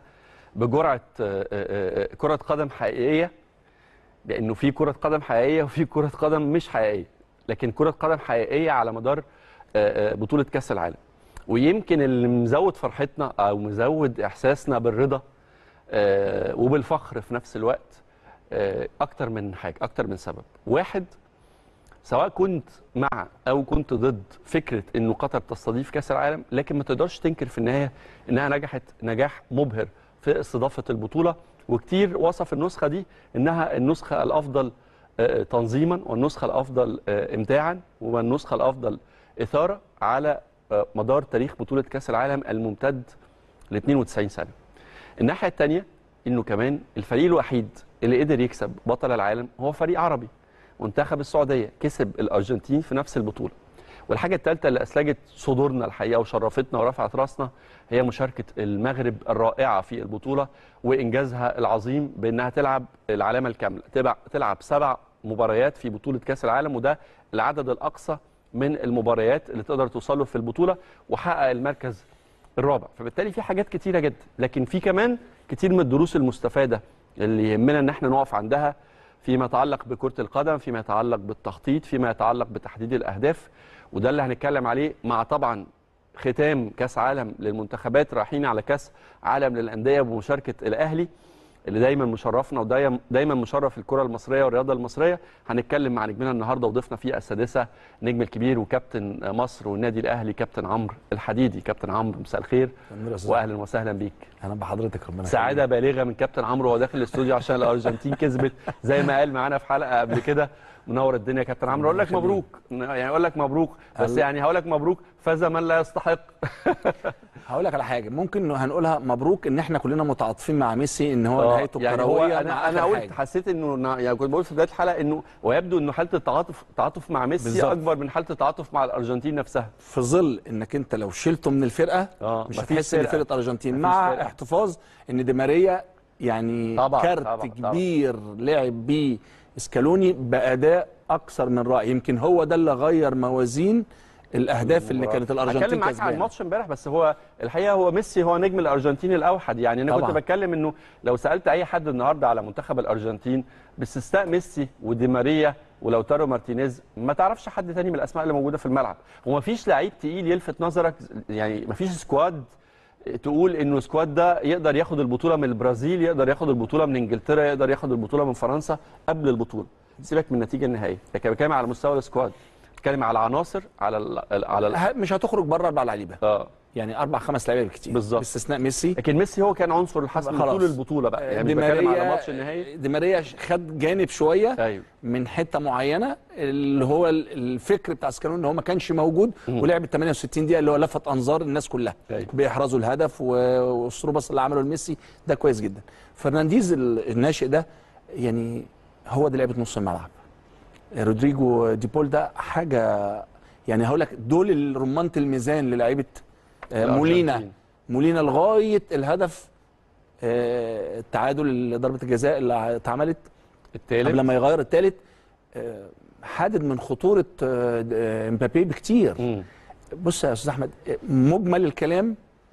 S1: بجرعه آه، آه، آه، كره قدم حقيقيه لانه في كره قدم حقيقيه وفي كره قدم مش حقيقيه لكن كره قدم حقيقيه على مدار آه، آه، بطوله كاس العالم ويمكن اللي مزود فرحتنا او مزود احساسنا بالرضا آه، وبالفخر في نفس الوقت آه، اكتر من حاجه اكتر من سبب واحد سواء كنت مع او كنت ضد فكره انه قطر تستضيف كاس العالم لكن ما تقدرش تنكر في النهايه انها نجحت نجاح مبهر في استضافه البطوله وكتير وصف النسخه دي انها النسخه الافضل آه، تنظيما والنسخه الافضل آه، امتاعا والنسخه الافضل اثاره على آه، مدار تاريخ بطوله كاس العالم الممتد ل 92 سنه. الناحيه الثانيه انه كمان الفريق الوحيد اللي قدر يكسب بطل العالم هو فريق عربي منتخب السعوديه كسب الارجنتين في نفس البطوله والحاجه الثالثه اللي اسلجت صدورنا الحقيقه وشرفتنا ورفعت راسنا هي مشاركه المغرب الرائعه في البطوله وانجازها العظيم بانها تلعب العلامه الكامله تبع تلعب سبع مباريات في بطوله كاس العالم وده العدد الاقصى من المباريات اللي تقدر توصل له في البطوله وحقق المركز الرابع فبالتالي في حاجات كتيره جدا لكن في كمان كتير من الدروس المستفاده اللي يهمنا ان احنا نقف عندها فيما يتعلق بكره القدم فيما يتعلق بالتخطيط فيما يتعلق بتحديد الاهداف وده اللي هنتكلم عليه مع طبعا ختام كاس عالم للمنتخبات رايحين على كاس عالم للانديه بمشاركه الاهلي اللي دايما مشرفنا ودايما دايما مشرف الكره المصريه والرياضه المصريه هنتكلم مع نجمنا النهارده وضيفنا فيه السادسه نجم الكبير وكابتن مصر والنادي الاهلي كابتن عمرو الحديدي كابتن عمرو مساء الخير
S4: تمام يا أستاذ
S1: واهلا وسهلا بيك
S4: اهلا بحضرتك ربنا
S1: سعاده بالغه من كابتن عمرو وهو داخل الاستوديو عشان الارجنتين كسبت زي ما قال معانا في حلقه قبل كده منور الدنيا يا كابتن عمرو اقول لك
S4: ربنا
S1: مبروك يعني اقول لك مبروك بس
S4: هل-
S1: يعني هقول لك مبروك فاز من لا يستحق
S4: هقول لك على حاجه ممكن هنقولها مبروك ان احنا كلنا متعاطفين مع ميسي ان هو
S1: آه،
S4: نهايته
S1: يعني هو
S4: الكرويه مع
S1: انا انا
S4: آخر
S1: قلت
S4: حاجة.
S1: حسيت انه يعني كنت بقول في بدايه الحلقه انه ويبدو انه حاله التعاطف تعاطف مع ميسي
S4: بالظبط.
S1: اكبر من حاله التعاطف مع الارجنتين نفسها
S4: في ظل انك انت لو شلته من الفرقه
S1: اه
S4: مش
S1: مفيش
S4: هتحس ان
S1: فرقة.
S4: فرقه ارجنتين
S1: مفيش
S4: مع
S1: فرقة.
S4: احتفاظ ان دي ماريا يعني
S1: طبعاً،
S4: كارت
S1: طبعاً، طبعاً.
S4: كبير لعب بيه اسكالوني باداء اكثر من رائع يمكن هو ده اللي غير موازين الاهداف اللي كانت الارجنتين
S1: هتكلم معاك عن
S4: كسبانه
S1: الماتش امبارح بس هو الحقيقه هو ميسي هو نجم الارجنتين الاوحد يعني انا كنت
S4: طبعاً.
S1: بتكلم انه لو سالت اي حد النهارده على منتخب الارجنتين باستثناء ميسي ودي ماريا ولو تارو مارتينيز ما تعرفش حد تاني من الاسماء اللي موجوده في الملعب هو مفيش لعيب تقيل يلفت نظرك يعني مفيش سكواد تقول انه السكواد ده يقدر ياخد البطوله من البرازيل يقدر ياخد البطوله من انجلترا يقدر ياخد البطوله من فرنسا قبل البطوله سيبك من النتيجه النهائيه لكن بتكلم على مستوى السكواد بتكلم على العناصر على ال على ال
S4: ه- مش هتخرج بره اربع لعيبه
S1: اه
S4: يعني اربع خمس لعيبه بالكتير
S1: بالظبط.
S4: باستثناء ميسي
S1: لكن ميسي هو كان عنصر الحسم
S4: خلاص.
S1: طول البطوله بقى يعني
S4: دي
S1: مش بتكلم على
S4: ماريا
S1: ماتش النهائي
S4: دي ماريا خد جانب شويه
S1: ايوه
S4: من حته معينه اللي هو ال- الفكر بتاع سكالون ان هو ما كانش موجود ولعب ال 68 دقيقه اللي هو لفت انظار الناس كلها
S1: أيوة.
S4: بيحرزوا الهدف و- والثروبس اللي عمله لميسي ده كويس جدا فرنانديز ال- الناشئ ده يعني هو ده لعبه نص الملعب رودريجو ديبول ده حاجه يعني هقول لك دول رمانه الميزان للاعيبه آه، مولينا
S1: الأرجنتين.
S4: مولينا لغايه الهدف آه، التعادل ضربه الجزاء اللي اتعملت
S1: التالت
S4: قبل ما يغير الثالث حادد من خطوره آه، آه، امبابي بكتير
S1: مم.
S4: بص يا استاذ احمد آه، مجمل الكلام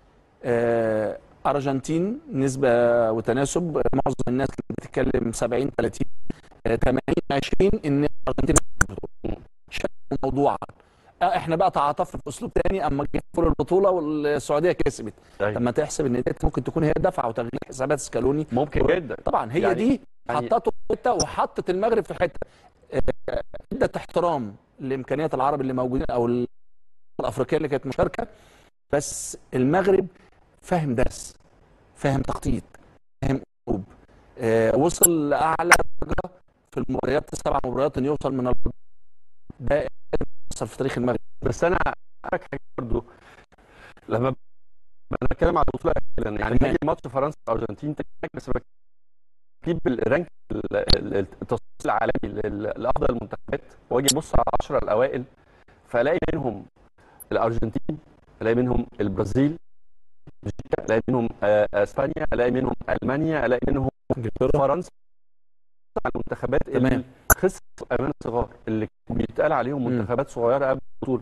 S4: آه، ارجنتين نسبه وتناسب آه، معظم الناس كانت بتتكلم 70 30 آه، 80 20 ان الارجنتين شافوا موضوعا آه، احنا بقى تعاطفنا في اسلوب تاني اما جه فول البطوله والسعوديه كسبت
S1: أيوة.
S4: طب ما تحسب ان ديت ممكن تكون هي دفعه وتغيير حسابات سكالوني
S1: ممكن جدا
S4: طبعا هي
S1: يعني-
S4: دي
S1: يعني-
S4: حطته في حته وحطت المغرب في حته آه، ادت احترام لامكانيات العرب اللي موجودين او ال- الافريقيه اللي كانت مشاركه بس المغرب فاهم درس فاهم تخطيط فاهم اسلوب آه، وصل لاعلى درجه في المباريات السبع مباريات ان يوصل من ال- ده يحصل في تاريخ المغرب
S1: بس انا اعرف حاجه برضه لما انا بتكلم على البطوله أكيد، يعني
S4: تمام.
S1: هاجي ماتش فرنسا والارجنتين تاني، بس بجيب الرانك ال- ال- التصنيف العالمي لل- لافضل المنتخبات واجي ابص على العشره الاوائل فالاقي منهم الارجنتين الاقي منهم البرازيل بلجيكا الاقي منهم آه، اسبانيا الاقي منهم المانيا الاقي منهم فرنسا على المنتخبات اللي
S4: تمام.
S1: خسروا امان صغار اللي بيتقال عليهم
S4: مم.
S1: منتخبات صغيره قبل البطوله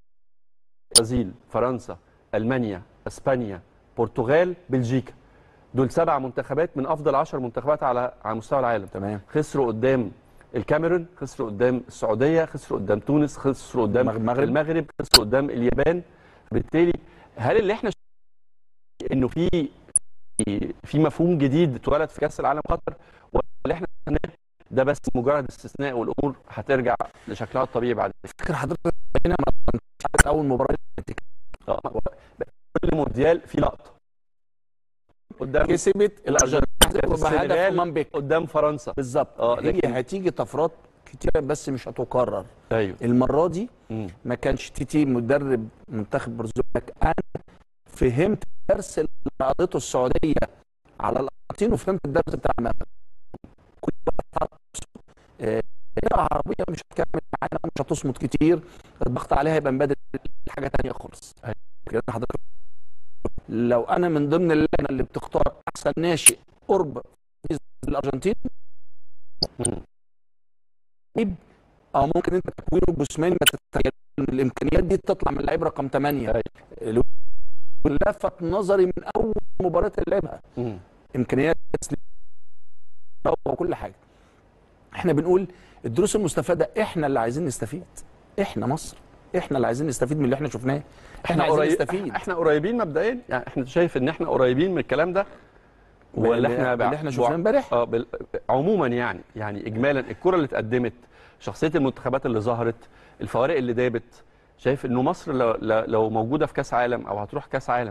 S1: البرازيل فرنسا المانيا اسبانيا برتغال بلجيكا دول سبع منتخبات من افضل 10 منتخبات على على مستوى العالم
S4: تمام
S1: خسروا قدام الكاميرون خسروا قدام السعوديه خسروا قدام تونس خسروا قدام
S4: المغرب.
S1: المغرب خسروا قدام اليابان بالتالي هل اللي احنا شايفين انه في في مفهوم جديد اتولد في كاس العالم قطر ولا اللي احنا شفناه ده بس مجرد استثناء والامور هترجع لشكلها الطبيعي بعد
S4: فكر حضرتك هنا ما اول مباراه
S1: آه، كل مونديال في لقطه قدام
S4: كسبت الارجنتين بهدف
S1: السنغال
S4: مانبيك
S1: قدام فرنسا
S4: بالظبط
S1: آه،
S4: هي
S1: لكن-
S4: هتيجي طفرات كتيره بس مش هتكرر
S1: ايوه
S4: المره دي
S1: مم.
S4: ما كانش تيتي مدرب منتخب برازيل لك انا فهمت الدرس اللي قضيته السعوديه على الارجنتين وفهمت الدرس بتاع المغرب كل واحد حط آه، فرقه عربيه مش هتكمل معانا مش هتصمد كتير الضغط عليها يبقى مبادر حاجه تانية خالص كده حضرتك لو انا من ضمن اللجنه اللي بتختار احسن ناشئ قرب الارجنتين
S1: مم.
S4: لعيب او ممكن انت تكوينه جسماني ما تتخيل ان الامكانيات دي تطلع من اللعيب رقم 8
S1: أيوة.
S4: لفت نظري من اول مباراه اللي لعبها
S1: مم.
S4: امكانيات تسليم وكل حاجه احنا بنقول الدروس المستفاده احنا اللي عايزين نستفيد احنا مصر احنا اللي عايزين نستفيد من اللي احنا شفناه احنا عايزين
S1: قريب-
S4: نستفيد
S1: احنا قريبين مبدئيا يعني احنا شايف ان احنا قريبين من الكلام ده ولا احنا
S4: اللي احنا شفناه امبارح
S1: اه بال... عموما يعني يعني اجمالا الكره اللي اتقدمت شخصيه المنتخبات اللي ظهرت الفوارق اللي دابت شايف انه مصر لو, لو- لو موجوده في كاس عالم او هتروح كاس عالم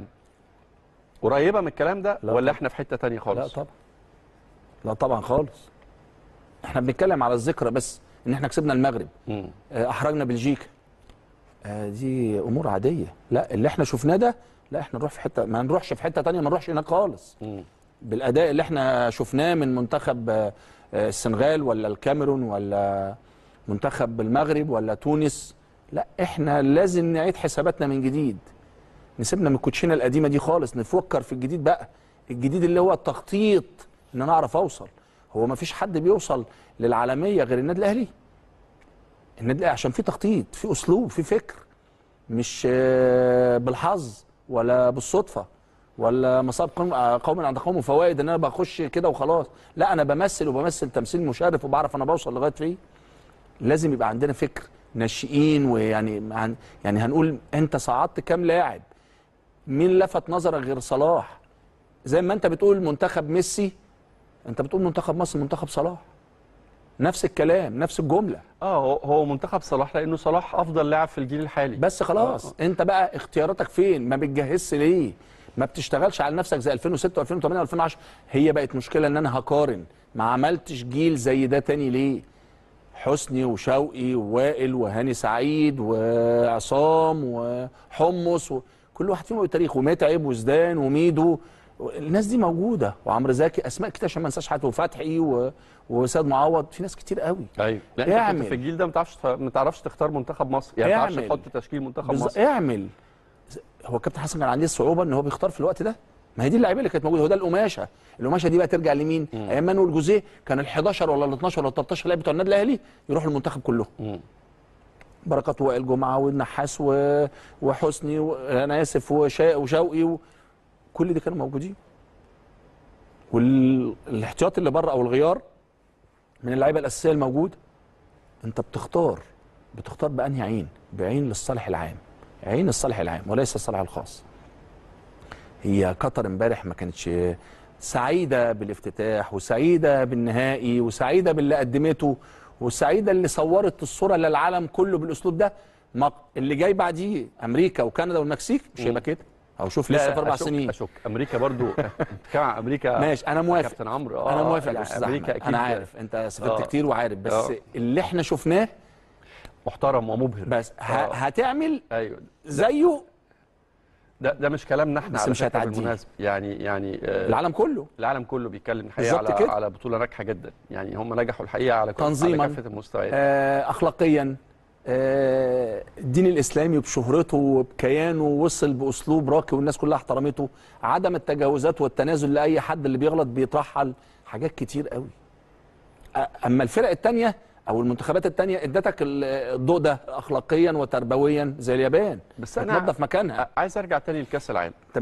S1: قريبه من الكلام ده
S4: لا
S1: ولا
S4: طبعا.
S1: احنا في حته تانية
S4: لا
S1: خالص
S4: طبعا لا طبعا خالص احنا بنتكلم على الذكرى بس ان احنا كسبنا المغرب
S1: مم.
S4: آه، احرجنا بلجيكا آه، دي امور عاديه لا اللي احنا شفناه ده لا احنا نروح في حته ما نروحش في حته تانية ما نروحش هناك خالص
S1: مم.
S4: بالاداء اللي احنا شفناه من منتخب آه، آه، السنغال ولا الكاميرون ولا منتخب المغرب ولا تونس لا احنا لازم نعيد حساباتنا من جديد نسيبنا من الكوتشينه القديمه دي خالص نفكر في الجديد بقى الجديد اللي هو التخطيط ان انا اعرف اوصل هو ما فيش حد بيوصل للعالميه غير النادي الاهلي النادي الاهلي عشان في تخطيط في اسلوب في فكر مش آه، بالحظ ولا بالصدفه ولا مصاب قوم آه، قوم عند قوم فوائد ان انا بخش كده وخلاص لا انا بمثل وبمثل تمثيل مشرف وبعرف انا بوصل لغايه فين لازم يبقى عندنا فكر ناشئين ويعني عن- يعني هنقول انت صعدت كام لاعب مين لفت نظرك غير صلاح زي ما انت بتقول منتخب ميسي انت بتقول منتخب مصر منتخب صلاح نفس الكلام نفس الجمله
S1: اه هو- هو منتخب صلاح لانه صلاح افضل لاعب في الجيل الحالي
S4: بس خلاص انت بقى اختياراتك فين ما بتجهزش ليه ما بتشتغلش على نفسك زي 2006 و2008 و2010 هي بقت مشكله ان انا هقارن ما عملتش جيل زي ده تاني ليه حسني وشوقي ووائل وهاني سعيد وعصام وحمص و... كل واحد فيهم له تاريخ ومتعب وزدان وميدو الناس دي موجوده وعمرو زكي اسماء كتير عشان ما انساش حد وفتحي و... وسيد معوض في ناس كتير قوي
S1: ايوه لا انت كنت
S4: اعمل.
S1: في الجيل ده ما تعرفش ما تعرفش تختار منتخب مصر يعني ما تعرفش
S4: اعمل.
S1: تحط تشكيل منتخب
S4: بالظ-
S1: مصر
S4: اعمل هو كابتن حسن كان عليه الصعوبه ان هو بيختار في الوقت ده ما هي دي اللعيبه اللي كانت موجوده هو ده القماشه القماشه دي بقى ترجع لمين ايام مانويل جوزيه كان ال 11 ولا ال 12 ولا ال 13 لاعب بتوع النادي الاهلي يروحوا المنتخب كلهم
S1: مم.
S4: بركات وائل جمعه والنحاس و... وحسني و... انا اسف وشا... وشوقي و... كل دي كانوا موجودين والاحتياط اللي بره او الغيار من اللعيبه الاساسيه الموجوده انت بتختار بتختار بانهي عين بعين للصالح العام عين الصالح العام وليس الصالح الخاص هي قطر امبارح ما كانتش سعيده بالافتتاح وسعيده بالنهائي وسعيده باللي قدمته وسعيده اللي صورت الصوره للعالم كله بالاسلوب ده ما اللي جاي بعديه امريكا وكندا والمكسيك مش هيبقى كده او شوف لسه في اربع
S1: أشك
S4: سنين
S1: اشك امريكا برضو بتتكلم عن امريكا
S4: ماشي انا موافق
S1: كابتن عمرو اه
S4: انا موافق يا
S1: يعني
S4: استاذ
S1: امريكا
S4: احمد
S1: اكيد
S4: انا عارف انت سافرت
S1: آه.
S4: كتير وعارف بس
S1: آه.
S4: اللي احنا شفناه
S1: محترم ومبهر
S4: بس ه...
S1: آه.
S4: هتعمل
S1: ايوه
S4: زيه
S1: ده ده مش كلامنا احنا
S4: بس
S1: على
S4: مش
S1: فكرة
S4: هتعديه.
S1: بالمناسبة يعني يعني آه
S4: العالم كله
S1: العالم كله بيتكلم الحقيقه
S4: بالظبط
S1: على
S4: كده.
S1: على بطوله ناجحه جدا يعني هم نجحوا الحقيقه على كل
S4: تنظيماً.
S1: على كافه المستويات
S4: آه، اخلاقيا آه، الدين الاسلامي بشهرته وبكيانه وصل باسلوب راقي والناس كلها احترمته عدم التجاوزات والتنازل لاي حد اللي بيغلط بيترحل حاجات كتير قوي أ- اما الفرق التانية او المنتخبات التانية ادتك ال- الضوء ده اخلاقيا وتربويا زي اليابان
S1: بس أنا-
S4: بتنظف مكانها
S1: عايز ارجع تاني لكاس العالم
S4: تمام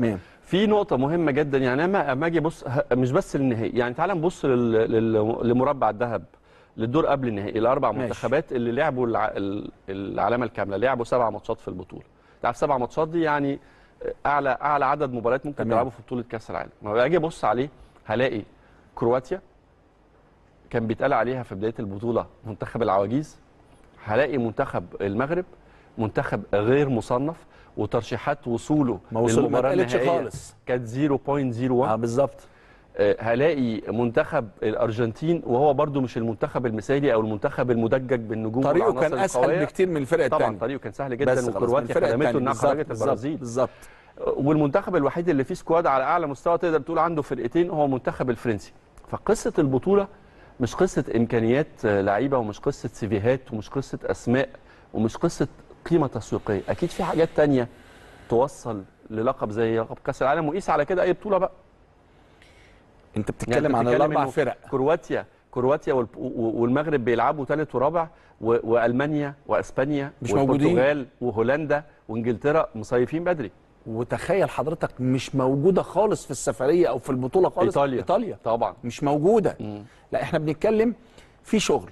S1: في نقطة مهمة جدا يعني أنا أما أجي بص ه- مش بس للنهائي يعني تعال نبص لل- لل- لمربع الذهب للدور قبل النهائي الأربع
S4: ماشي.
S1: منتخبات اللي لعبوا الع- ال- العلامة الكاملة لعبوا سبع ماتشات في البطولة تعرف سبع ماتشات دي يعني أعلى أعلى عدد مباريات ممكن
S4: تمام.
S1: تلعبوا في بطولة كأس العالم ما أجي أبص عليه هلاقي كرواتيا كان بيتقال عليها في بداية البطولة منتخب العواجيز هلاقي منتخب المغرب منتخب غير مصنف وترشيحات وصوله
S4: ما وصل- ما
S1: للمباراة
S4: اتقالتش
S1: النهائية
S4: خالص.
S1: كانت 0.01
S4: اه بالظبط
S1: آه، هلاقي منتخب الارجنتين وهو برضو مش المنتخب المثالي او المنتخب المدجج بالنجوم
S4: طريقه
S1: والعناصر
S4: كان اسهل
S1: القوية.
S4: بكتير من الفرق
S1: طبعا
S4: الثانيه
S1: طريقه كان سهل جدا
S4: بس خلاص، من
S1: وكرواتيا
S4: الفرق
S1: خدمته
S4: التانية.
S1: انها
S4: بالظبط،
S1: خرجت
S4: بالظبط،
S1: البرازيل
S4: بالظبط
S1: والمنتخب الوحيد اللي فيه سكواد على اعلى مستوى تقدر تقول عنده فرقتين هو المنتخب الفرنسي فقصه البطوله مش قصه امكانيات آه، لعيبه ومش قصه سيفيهات ومش قصه اسماء ومش قصه قيمه تسويقيه اكيد في حاجات تانية توصل للقب زي لقب كاس العالم وقيس على كده اي بطوله بقى
S4: انت
S1: يعني
S4: بتتكلم
S1: أنت
S4: عن
S1: بتتكلم
S4: الاربع
S1: إنه
S4: فرق
S1: كرواتيا كرواتيا والب- و- والمغرب بيلعبوا ثالث ورابع و- والمانيا واسبانيا
S4: مش موجودين.
S1: والبرتغال وهولندا وانجلترا مصيفين بدري
S4: وتخيل حضرتك مش موجوده خالص في السفريه او في البطوله خالص
S1: ايطاليا
S4: ايطاليا
S1: طبعا
S4: مش موجوده
S1: مم.
S4: لا احنا بنتكلم في شغل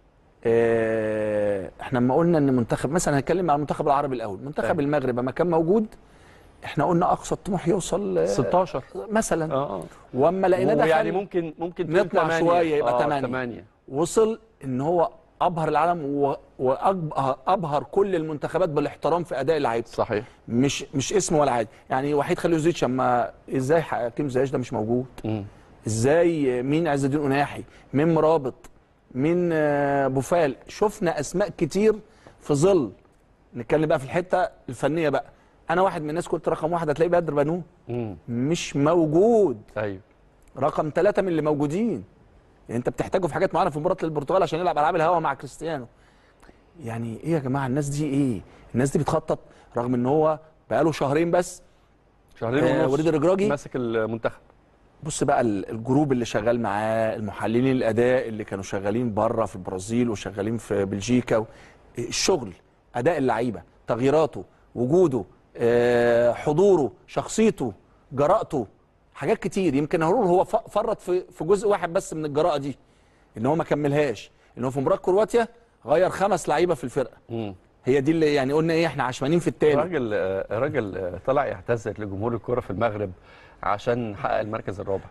S4: اه احنا لما قلنا ان منتخب مثلا هنتكلم عن المنتخب العربي الاول منتخب
S1: أيوة.
S4: المغرب لما كان موجود احنا قلنا اقصى الطموح يوصل آه،
S1: 16
S4: مثلا
S1: اه اه
S4: واما لقينا ده
S1: يعني
S4: خل-
S1: ممكن ممكن تقول
S4: نطلع
S1: تمانية.
S4: شوية يبقى
S1: آه،
S4: تمانية.
S1: تمانية
S4: وصل ان هو ابهر العالم و- وابهر كل المنتخبات بالاحترام في اداء اللعيبه
S1: صحيح
S4: مش مش اسم ولا حاجه يعني وحيد خليل اما ازاي حكيم زياش ده مش موجود
S1: مم.
S4: ازاي مين عز الدين قناحي مين مرابط مين آه، بوفال شفنا اسماء كتير في ظل نتكلم بقى في الحته الفنيه بقى انا واحد من الناس كنت رقم واحد هتلاقي بدر بنون
S1: مم.
S4: مش موجود
S1: ايوه
S4: رقم ثلاثة من اللي موجودين يعني انت بتحتاجه في حاجات معينه في مباراه البرتغال عشان يلعب العاب الهوا مع كريستيانو يعني ايه يا جماعه الناس دي ايه الناس دي بتخطط رغم ان هو بقاله شهرين بس
S1: شهرين
S4: آه،
S1: ونص
S4: وليد الرجراجي
S1: ماسك المنتخب
S4: بص بقى ال- الجروب اللي شغال معاه المحللين الاداء اللي كانوا شغالين بره في البرازيل وشغالين في بلجيكا و... الشغل اداء اللعيبه تغييراته وجوده آه، حضوره شخصيته جرأته حاجات كتير يمكن هارون هو ف- فرط في في جزء واحد بس من الجراءه دي ان هو ما كملهاش ان هو في مباراه كرواتيا غير خمس لعيبه في الفرقه
S1: مم.
S4: هي دي اللي يعني قلنا ايه احنا عشمانين في التاني
S1: راجل آه، راجل آه، طلع يعتذر لجمهور الكرة في المغرب عشان حقق المركز الرابع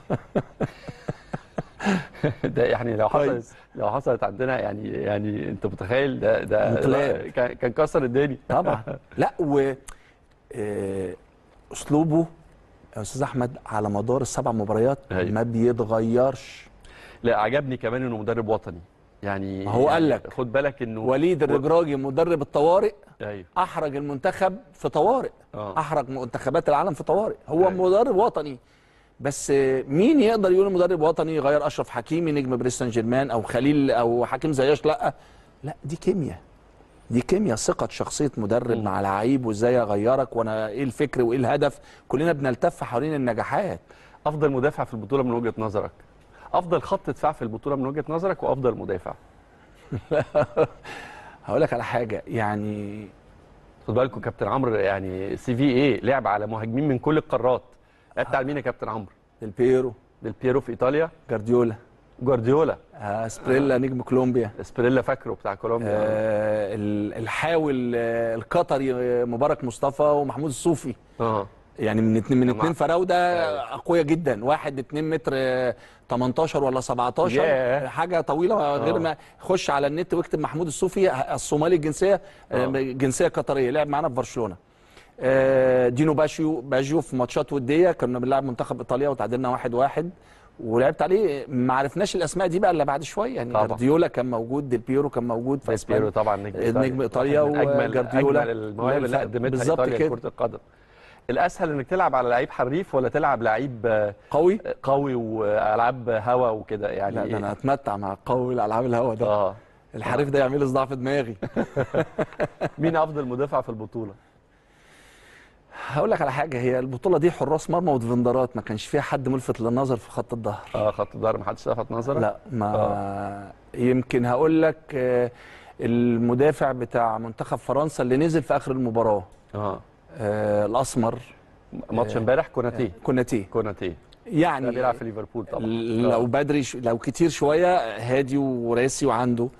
S1: ده يعني لو حصلت
S4: كويس.
S1: لو حصلت عندنا يعني يعني انت متخيل ده ده
S4: انقلاب.
S1: ده كان كان كسر الدنيا
S4: طبعا لا و آه، اسلوبه يا استاذ احمد على مدار السبع مباريات
S1: أيوة.
S4: ما بيتغيرش
S1: لا عجبني كمان انه مدرب وطني يعني
S4: ما هو
S1: يعني
S4: قال لك.
S1: خد بالك انه
S4: وليد الرجراجي مدرب الطوارئ
S1: ايوه
S4: احرج المنتخب في طوارئ
S1: اه
S4: احرج منتخبات العالم في طوارئ هو
S1: أيوة.
S4: مدرب وطني بس آه، مين يقدر يقول مدرب وطني يغير اشرف حكيمي نجم باريس سان جيرمان او خليل او حكيم زياش لا لا دي كيمياء دي كيمياء ثقة شخصية مدرب
S1: مم.
S4: مع لعيب وازاي اغيرك وانا ايه الفكر وايه الهدف كلنا بنلتف حوالين النجاحات
S1: افضل مدافع في البطوله من وجهه نظرك افضل خط دفاع في البطوله من وجهه نظرك وافضل مدافع
S4: هقول لك على حاجة يعني
S1: خد بالكم كابتن عمرو يعني سي في ايه لعب على مهاجمين من كل القارات لعبت على مين يا كابتن عمرو
S4: ديل بيرو
S1: ديل بيرو في ايطاليا
S4: جارديولا
S1: جوارديولا
S4: آه سبريلا نجم كولومبيا
S1: اسبريلا فاكره بتاع كولومبيا
S4: آه ال- الحاول آه القطري آه، مبارك مصطفى ومحمود الصوفي
S1: اه
S4: يعني من اتنين من
S1: جماعة.
S4: اتنين فراوده اقوياء جدا واحد اتنين متر آه، 18 ولا 17
S1: ياه.
S4: حاجه طويله غير
S1: آه.
S4: ما خش على النت واكتب محمود الصوفي الصومالي الجنسيه آه،
S1: آه.
S4: جنسيه قطريه لعب معانا في برشلونه آه، دينو باشيو باجيو في ماتشات وديه كنا بنلعب منتخب ايطاليا وتعادلنا واحد واحد ولعبت عليه ما عرفناش الاسماء دي بقى الا بعد شويه يعني
S1: طبعا.
S4: جارديولا كان موجود ديل بيرو كان موجود في
S1: ديل
S4: اسبانيا
S1: بيرو طبعا نجم
S4: نجم إيطاليا
S1: واحد من اجمل
S4: وجارديولا.
S1: اجمل المواهب اللي قدمتها
S4: بالظبط
S1: ايطاليا
S4: كده.
S1: لكره القدم الاسهل انك تلعب على لعيب حريف ولا تلعب لعيب آه،
S4: قوي
S1: قوي والعاب هوا وكده يعني
S4: لا ده
S1: إيه؟
S4: انا اتمتع مع قوي الالعاب الهوا ده
S1: اه
S4: الحريف ده يعمل لي صداع في دماغي
S1: مين افضل مدافع في البطوله
S4: هقول لك على حاجه هي البطوله دي حراس مرمى وديفندرات ما كانش فيها حد ملفت للنظر في خط الظهر
S1: اه خط الظهر ما حدش لفت نظرك
S4: لا ما يمكن هقول لك آه، المدافع بتاع منتخب فرنسا اللي نزل في اخر المباراه
S1: اه
S4: آه، الاسمر
S1: ماتش امبارح كوناتي
S4: كوناتيه
S1: كوناتي ده
S4: يعني
S1: بيلعب في ليفربول طبعا
S4: لو بدري ش... لو كتير شويه هادي وراسي وعنده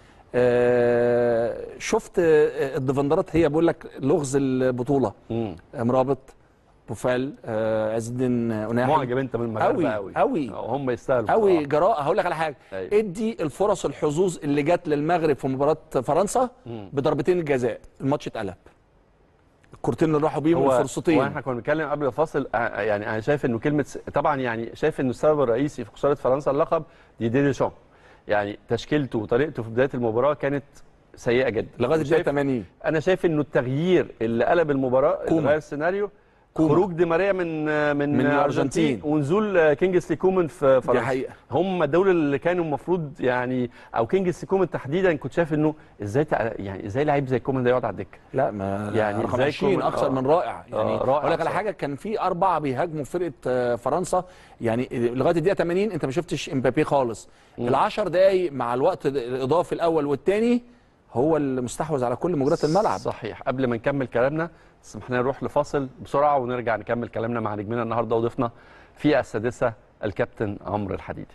S4: آه شفت آه، الديفندرات هي بقول لك لغز البطوله
S1: مم.
S4: مرابط بوفال آه عز الدين اناحي
S1: معجب انت من المغاربه
S4: أوي،
S1: قوي
S4: أوي.
S1: هم يستاهلوا
S4: قوي
S1: بصراحة.
S4: جراءه هقول لك على حاجه
S1: أيوة.
S4: ادي الفرص الحظوظ اللي جت للمغرب في مباراه فرنسا
S1: مم.
S4: بضربتين الجزاء الماتش اتقلب الكورتين اللي راحوا بيهم
S1: هو
S4: الفرصتين
S1: واحنا كنا بنتكلم قبل الفاصل آه، يعني انا شايف انه كلمه س- طبعا يعني شايف انه السبب الرئيسي في خساره فرنسا اللقب دي دي ديشام يعني تشكيلته وطريقته في بدايه المباراه كانت سيئه جدا
S4: لغايه الدقيقه
S1: وشايف-
S4: 80
S1: انا شايف انه التغيير اللي قلب المباراه اللي
S4: كومان.
S1: غير السيناريو
S4: كومان.
S1: خروج دي ماريا من من,
S4: من الأرجنتين.
S1: ونزول كينجسلي كومان في فرنسا
S4: حقيقة.
S1: هم دول اللي كانوا المفروض يعني او كينجسلي كومان تحديدا كنت شايف انه ازاي تع- يعني ازاي لعيب زي كومان ده يقعد على الدكه
S4: لا ما
S1: يعني
S4: رقم
S1: زي
S4: 20
S1: كومان-
S4: اكثر
S1: آه.
S4: من رائع يعني
S1: آه، رائع
S4: اقول لك على
S1: بصراحة.
S4: حاجه كان في اربعه بيهاجموا فرقه آه، فرنسا يعني لغايه الدقيقه 80 انت ما شفتش امبابي خالص ال10 دقائق مع الوقت الاضافي الاول والثاني هو اللي مستحوذ على كل مجريات الملعب
S1: صحيح قبل ما نكمل كلامنا اسمح لنا نروح لفاصل بسرعه ونرجع نكمل كلامنا مع نجمنا النهارده وضيفنا في السادسه الكابتن عمرو الحديدي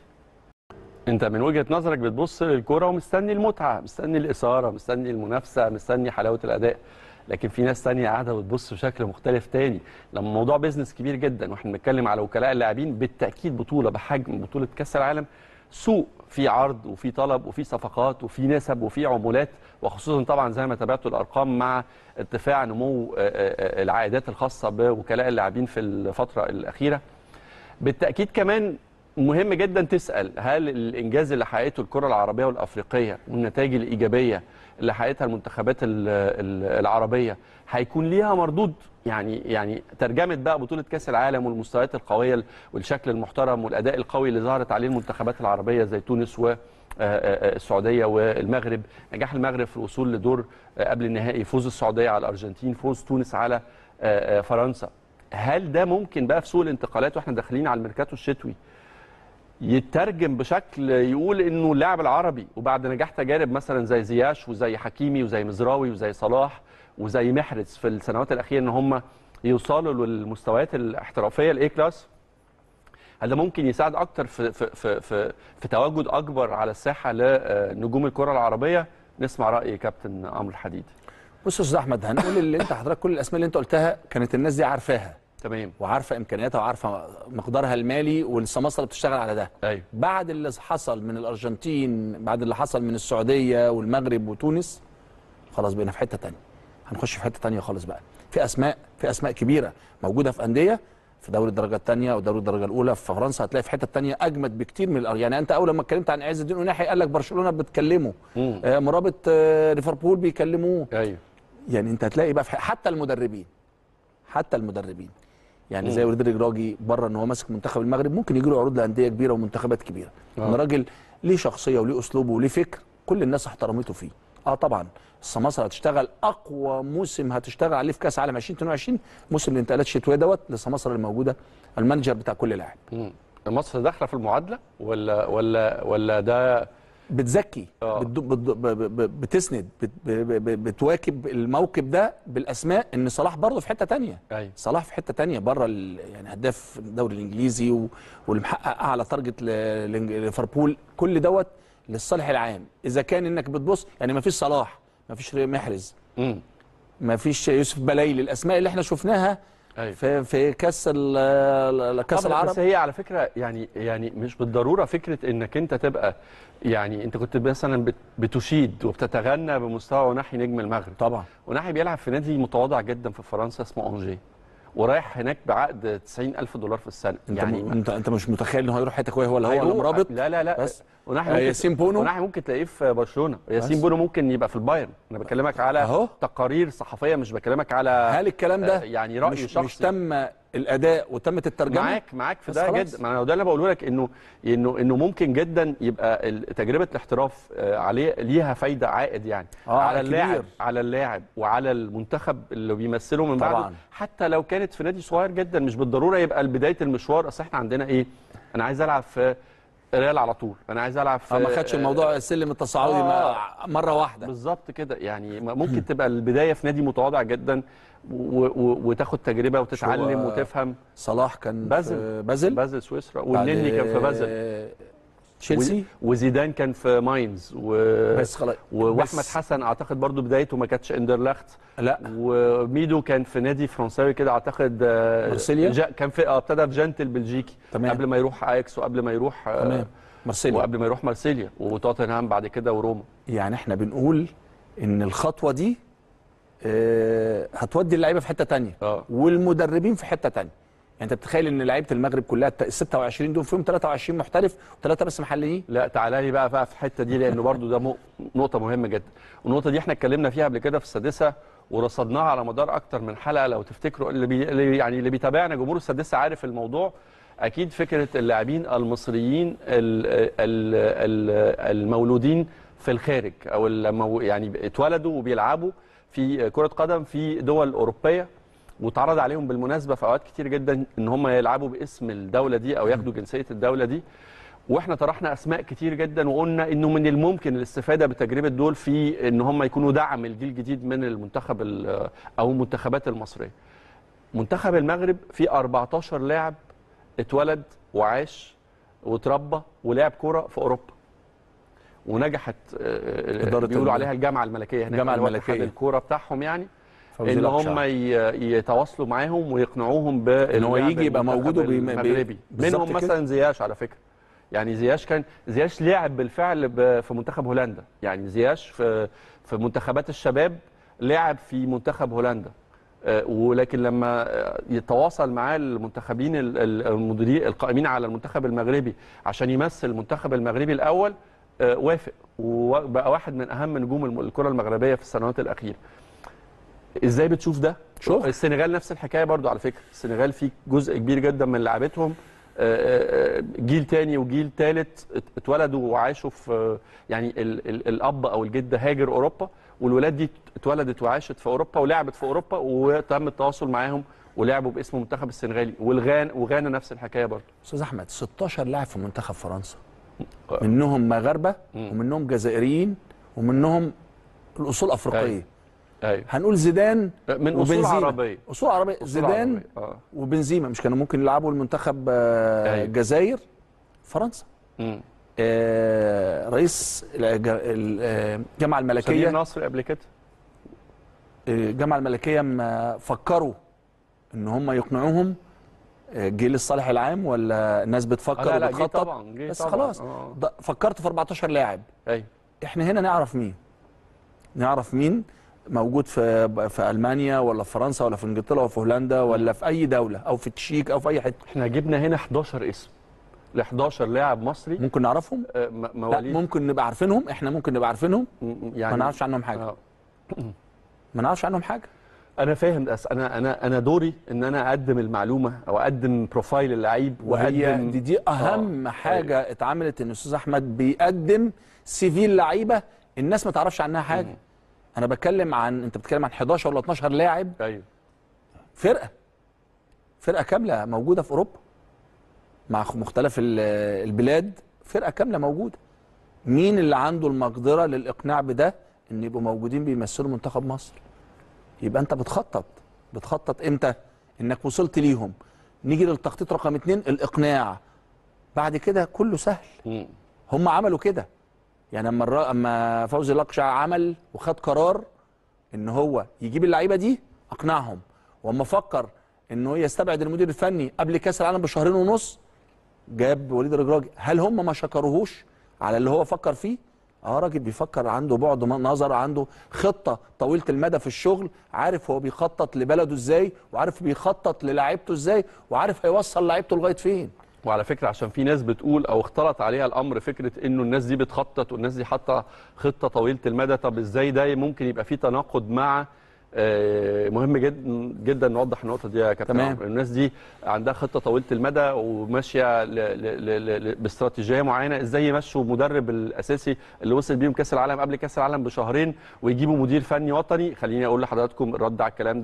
S1: انت من وجهه نظرك بتبص للكوره ومستني المتعه مستني الاثاره مستني المنافسه مستني حلاوه الاداء لكن في ناس تانية قاعده بتبص بشكل مختلف تاني لما الموضوع بيزنس كبير جدا واحنا بنتكلم على وكلاء اللاعبين بالتاكيد بطوله بحجم بطوله كاس العالم سوق في عرض وفي طلب وفي صفقات وفي نسب وفي عمولات وخصوصا طبعا زي ما تابعتوا الارقام مع ارتفاع نمو آه، آه، آه، العائدات الخاصه بوكلاء اللاعبين في الفتره الاخيره بالتاكيد كمان مهم جدا تسال هل الانجاز اللي حققته الكره العربيه والافريقيه والنتائج الايجابيه اللي حققتها المنتخبات ال- ال- العربيه هيكون ليها مردود يعني يعني ترجمه بقى بطوله كاس العالم والمستويات القويه والشكل المحترم والاداء القوي اللي ظهرت عليه المنتخبات العربيه زي تونس و آه، آه، السعوديه والمغرب نجاح المغرب في الوصول لدور آه، قبل النهائي فوز السعوديه على الارجنتين فوز تونس على آه، آه، فرنسا هل ده ممكن بقى في سوق الانتقالات واحنا داخلين على الميركاتو الشتوي يترجم بشكل يقول انه اللاعب العربي وبعد نجاح تجارب مثلا زي زياش وزي حكيمي وزي مزراوي وزي صلاح وزي محرز في السنوات الاخيره ان هم يوصلوا للمستويات الاحترافيه الاي كلاس هل ده ممكن يساعد اكتر في في في في, في تواجد اكبر على الساحه لنجوم الكره العربيه نسمع راي كابتن عمرو الحديد
S4: بص يا استاذ احمد هنقول اللي انت حضرتك كل الاسماء اللي انت قلتها كانت الناس دي عارفاها
S1: تمام
S4: وعارفه امكانياتها وعارفه مقدارها المالي والسماسره اللي بتشتغل على ده
S1: ايوه
S4: بعد اللي حصل من الارجنتين بعد اللي حصل من السعوديه والمغرب وتونس خلاص بقينا في حته تانية هنخش في حته تانية خالص بقى في اسماء في اسماء كبيره موجوده في انديه في دوري الدرجه الثانيه ودوري الدرجه الاولى في فرنسا هتلاقي في حته تانية اجمد بكتير من الأر- يعني انت اول لما اتكلمت عن عز الدين اناحي قال لك برشلونه بتكلمه
S1: مم.
S4: آه مرابط آه ليفربول بيكلموه
S1: ايوه
S4: يعني انت هتلاقي بقى في حتى المدربين حتى المدربين يعني زي رودريج راجي بره ان هو ماسك منتخب المغرب ممكن يجي له عروض لانديه كبيره ومنتخبات كبيره
S1: آه.
S4: ان راجل ليه شخصيه وليه اسلوبه وليه فكر كل الناس احترمته فيه اه طبعا السماسره هتشتغل اقوى موسم هتشتغل عليه في كاس عالم 2022 موسم الانتقالات الشتويه دوت للسماسره الموجوده المانجر بتاع كل لاعب
S1: مم. مصر داخله في المعادله ولا ولا ولا ده
S4: بتزكي
S1: آه.
S4: بتدو- بت- ب- ب- ب- بتسند بت- ب- ب- ب- بتواكب الموكب ده بالاسماء ان صلاح برضه في حته تانية
S1: ايوه
S4: صلاح في حته تانية بره ال- يعني هداف الدوري الانجليزي و- واللي محقق اعلى تارجت ل- لإنج- ليفربول كل دوت للصالح العام اذا كان انك بتبص يعني ما فيش صلاح ما فيش محرز
S1: امم
S4: ما فيش يوسف بلايلي الاسماء اللي احنا شفناها
S1: ايوه
S4: في في كاس ال- ال- كاس
S1: طبعاً،
S4: العرب
S1: بس هي على فكره يعني يعني مش بالضروره فكره انك انت تبقى يعني انت كنت مثلا بت- بتشيد وبتتغنى بمستوى وناحي نجم المغرب
S4: طبعا
S1: وناحي بيلعب في نادي متواضع جدا في فرنسا اسمه انجي ورايح هناك بعقد 90 ألف دولار في السنه
S4: انت
S1: يعني
S4: يعني انت انت مش متخيل ان هو يروح حته كويس ولا هو ولا
S1: هيروح.
S4: مرابط
S1: لا لا لا
S4: بس.
S1: وناحي
S4: آه،
S1: ممكن
S4: ياسين بونو؟
S1: وناحي ممكن تلاقيه في برشلونه ياسين
S4: بس.
S1: بونو ممكن يبقى في البايرن انا بكلمك على
S4: أهو.
S1: تقارير صحفيه مش بكلمك على
S4: هل الكلام ده
S1: آه، يعني رأي
S4: مش,
S1: شخصي.
S4: مش تم الاداء وتمت الترجمه
S1: معاك معاك في
S4: بس
S1: ده
S4: خلاص.
S1: جدا ما انا ده اللي بقوله لك انه انه انه ممكن جدا يبقى ال- تجربه الاحتراف آه، عليه ليها فايده عائد يعني
S4: آه،
S1: على
S4: كبير.
S1: اللاعب على اللاعب وعلى المنتخب اللي بيمثله من بعده
S4: طبعاً.
S1: حتى لو كانت في نادي صغير جدا مش بالضروره يبقى بدايه المشوار اصل احنا عندنا ايه انا عايز العب في ريال على طول انا عايز العب في
S4: فما خدش الموضوع السلم التصاعدي
S1: آه.
S4: مع- مره واحده
S1: بالظبط كده يعني م- ممكن تبقى البدايه في نادي متواضع جدا و- و- وتاخد تجربه وتتعلم
S4: هو
S1: وتفهم
S4: صلاح كان
S1: بازل.
S4: في بازل
S1: بازل سويسرا والنني كان في بازل
S4: آه، تشيلسي
S1: و- وزيدان كان في ماينز و...
S4: بس خلاص
S1: و- واحمد
S4: بس-
S1: حسن اعتقد برضو بدايته ما كانتش اندرلخت
S4: لا
S1: وميدو كان في نادي فرنساوي كده اعتقد آه،
S4: مارسيليا؟
S1: جا كان في اه ابتدى في جنت البلجيكي
S4: تمام.
S1: قبل ما يروح اياكس وقبل ما يروح آه،
S4: تمام مارسيليا
S1: وقبل ما يروح مارسيليا وتوتنهام بعد كده وروما
S4: يعني احنا بنقول ان الخطوه دي آه، هتودي اللعيبه في حته تانية
S1: اه
S4: والمدربين في حته تانية يعني انت بتتخيل ان لعيبه المغرب كلها ال 26 دول فيهم 23 محترف وثلاثه بس محليين
S1: لا تعالى لي بقى بقى في الحته دي لانه برضو ده م- نقطه مهمه جدا والنقطه دي احنا اتكلمنا فيها قبل كده في السادسه ورصدناها على مدار اكتر من حلقه لو تفتكروا اللي, بي... اللي يعني اللي بيتابعنا جمهور السادسه عارف الموضوع اكيد فكره اللاعبين المصريين ال... ال... ال... المولودين في الخارج او المو... يعني اتولدوا وبيلعبوا في كره قدم في دول اوروبيه واتعرض عليهم بالمناسبه في اوقات كتير جدا ان هم يلعبوا باسم الدوله دي او ياخدوا جنسيه الدوله دي واحنا طرحنا اسماء كتير جدا وقلنا انه من الممكن الاستفاده بتجربه دول في ان هم يكونوا دعم الجيل الجديد من المنتخب ال- او المنتخبات المصريه. منتخب المغرب فيه 14 لاعب اتولد وعاش وتربى ولعب كوره في اوروبا. ونجحت آه،
S4: إدارة
S1: بيقولوا
S4: ال-
S1: عليها الجامعه الملكيه هناك
S4: الجامعة
S1: اللي هو
S4: الملكية.
S1: اتحاد الكوره بتاعهم يعني
S4: فوزي
S1: ان
S4: الأقشع.
S1: هم ي- يتواصلوا معاهم ويقنعوهم
S4: إن هو
S1: باللعب
S4: يجي يبقى
S1: المنتخب
S4: موجود وبي- بي-
S1: المغربي
S4: بالظبط
S1: منهم
S4: كده.
S1: مثلا زياش على فكره يعني زياش كان زياش لعب بالفعل ب- في منتخب هولندا يعني زياش في في منتخبات الشباب لعب في منتخب هولندا آه، ولكن لما آه، يتواصل معاه المنتخبين ال- ال- المديرين القائمين على المنتخب المغربي عشان يمثل المنتخب المغربي الاول آه، وافق وبقى واحد من اهم نجوم الم- الكره المغربيه في السنوات الاخيره ازاي بتشوف ده
S4: شوف.
S1: السنغال نفس الحكايه برضو على فكره السنغال في جزء كبير جدا من لعبتهم آه، آه، جيل تاني وجيل تالت ات- اتولدوا وعاشوا في يعني ال ال الاب او الجد هاجر اوروبا والولاد دي اتولدت وعاشت في اوروبا ولعبت في اوروبا وتم التواصل معاهم ولعبوا باسم المنتخب السنغالي والغان وغانا نفس الحكايه برضو
S4: استاذ احمد 16 لاعب في منتخب فرنسا منهم مغاربه ومنهم جزائريين ومنهم الاصول افريقيه
S1: أيوة. ايوه
S4: هنقول زيدان
S1: من اصول
S4: وبنزيما.
S1: عربيه
S4: اصول عربيه
S1: أصول
S4: زيدان
S1: عربية. اه
S4: وبنزيما مش كانوا ممكن يلعبوا المنتخب آه،
S1: أيوة.
S4: الجزائر فرنسا
S1: مم.
S4: آه، رئيس الج- ال- آه، الجامعه
S1: سمير
S4: الملكيه
S1: نصر قبل كده
S4: الجامعه الملكيه ما فكروا ان هم يقنعوهم آه، جه للصالح العام ولا الناس بتفكر
S1: لا لا جه
S4: وبتخطط
S1: طبعا جه
S4: بس
S1: طبعا.
S4: خلاص
S1: آه.
S4: ده- فكرت في 14 لاعب
S1: ايوه
S4: احنا هنا نعرف مين نعرف مين موجود في في المانيا ولا في فرنسا ولا في انجلترا ولا في هولندا ولا في اي دوله او في التشيك او في اي حته
S1: احنا جبنا هنا 11 اسم ل 11 لاعب مصري
S4: ممكن نعرفهم
S1: آه، م-
S4: لا
S1: مواليد
S4: ممكن نبقى عارفينهم احنا ممكن نبقى عارفينهم
S1: م- يعني
S4: ما نعرفش عنهم حاجه
S1: آه.
S4: ما نعرفش عنهم حاجه
S1: انا فاهم بس انا انا انا دوري ان انا اقدم المعلومه او اقدم بروفايل اللعيب
S4: وهي
S1: واقدم
S4: دي دي اهم
S1: آه،
S4: حاجه اتعملت ان الاستاذ احمد بيقدم سي في اللعيبه الناس ما تعرفش عنها حاجه انا بتكلم عن انت بتتكلم عن 11 ولا 12 لاعب
S1: ايوه
S4: فرقه فرقه كامله موجوده في اوروبا مع مختلف ال- البلاد فرقه كامله موجوده مين اللي عنده المقدره للاقناع بده ان يبقوا موجودين بيمثلوا منتخب مصر يبقى انت بتخطط بتخطط امتى انك وصلت ليهم نيجي للتخطيط رقم اتنين الاقناع بعد كده كله سهل
S1: مم.
S4: هم عملوا كده يعني اما الر- اما فوزي الاقشع عمل وخد قرار ان هو يجيب اللعيبه دي اقنعهم واما فكر ان هو يستبعد المدير الفني قبل كاس العالم بشهرين ونص جاب وليد الرجراجي هل هم ما شكروهوش على اللي هو فكر فيه اه راجل بيفكر عنده بعد م- نظر عنده خطه طويله المدى في الشغل عارف هو بيخطط لبلده ازاي وعارف بيخطط للاعيبته ازاي وعارف هيوصل لعيبته لغايه فين
S1: وعلى فكره عشان في ناس بتقول او اختلط عليها الامر فكره انه الناس دي بتخطط والناس دي حاطه خطه طويله المدى طب ازاي ده ممكن يبقى في تناقض مع آه، مهم جدا جدا نوضح النقطه دي يا كابتن
S4: تمام.
S1: عمرو. الناس دي عندها خطه طويله المدى وماشيه ل- ل- ل- ل- باستراتيجيه معينه ازاي يمشوا مدرب الاساسي اللي وصل بيهم كاس العالم قبل كاس العالم بشهرين ويجيبوا مدير فني وطني خليني اقول لحضراتكم الرد على الكلام ده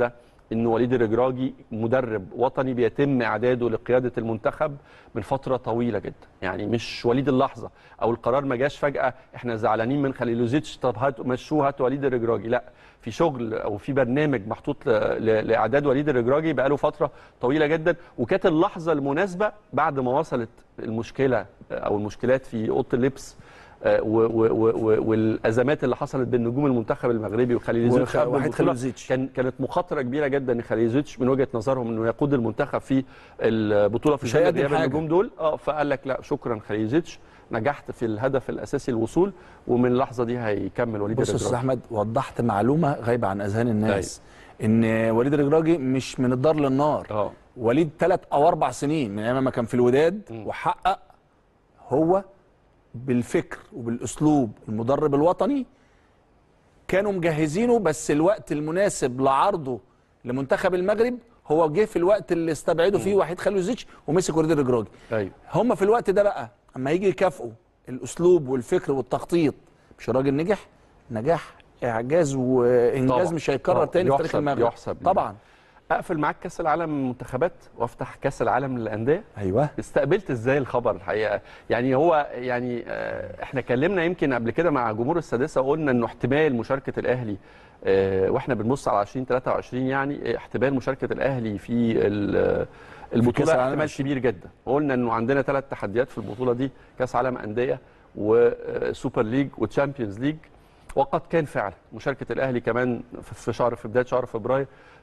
S1: ان وليد الرجراجي مدرب وطني بيتم اعداده لقياده المنتخب من فتره طويله جدا يعني مش وليد اللحظه او القرار ما جاش فجاه احنا زعلانين من خليلوزيتش طب هات مشوه هات وليد الرجراجي لا في شغل او في برنامج محطوط ل- ل- لاعداد وليد الرجراجي بقاله فتره طويله جدا وكانت اللحظه المناسبه بعد ما وصلت المشكله او المشكلات في اوضه اللبس آه، و- و- و- و- والازمات اللي حصلت بين نجوم المنتخب المغربي وخليلوزيتش
S4: وخ-
S1: قبل
S4: وحيد
S1: البطولة،
S4: خليلوزيتش.
S1: كان كانت مخاطره كبيره جدا ان خليلوزيتش من وجهه نظرهم انه يقود المنتخب في البطوله في
S4: مش
S1: ظل
S4: هيقدم
S1: غياب
S4: حاجة.
S1: النجوم دول اه فقال لك لا شكرا خليلوزيتش نجحت في الهدف الاساسي الوصول ومن اللحظه دي هيكمل وليد
S4: بص يا استاذ
S1: الرجراجي
S4: احمد وضحت معلومه غايبه عن اذهان الناس ان وليد الرجراجي مش من الدار للنار
S1: اه
S4: وليد ثلاث او اربع سنين من ايام ما كان في الوداد
S1: مم.
S4: وحقق هو بالفكر وبالاسلوب المدرب الوطني كانوا مجهزينه بس الوقت المناسب لعرضه لمنتخب المغرب هو جه في الوقت اللي استبعدوا فيه وحيد خلوزيتش ومسك وليد الرجراجي
S1: ايوه
S4: هم في الوقت ده بقى اما يجي يكافئوا الاسلوب والفكر والتخطيط مش الراجل نجح نجاح اعجاز وانجاز
S1: طبعا.
S4: مش هيتكرر
S1: طبعا.
S4: تاني في تاريخ
S1: يحسب-
S4: المغرب
S1: يحسب ليه.
S4: طبعا
S1: اقفل معاك كاس العالم المنتخبات وافتح كاس العالم للانديه
S4: ايوه
S1: استقبلت ازاي الخبر الحقيقه يعني هو يعني آه، احنا اتكلمنا يمكن قبل كده مع جمهور السادسه وقلنا انه احتمال مشاركه الاهلي آه، واحنا بنبص على 2023 يعني آه، احتمال مشاركه الاهلي في ال- البطوله
S4: العالم
S1: احتمال كبير جدا وقلنا انه عندنا ثلاث تحديات في البطوله دي كاس عالم انديه وسوبر ليج وتشامبيونز ليج وقد كان فعلا مشاركه الاهلي كمان في شهر في بدايه شهر فبراير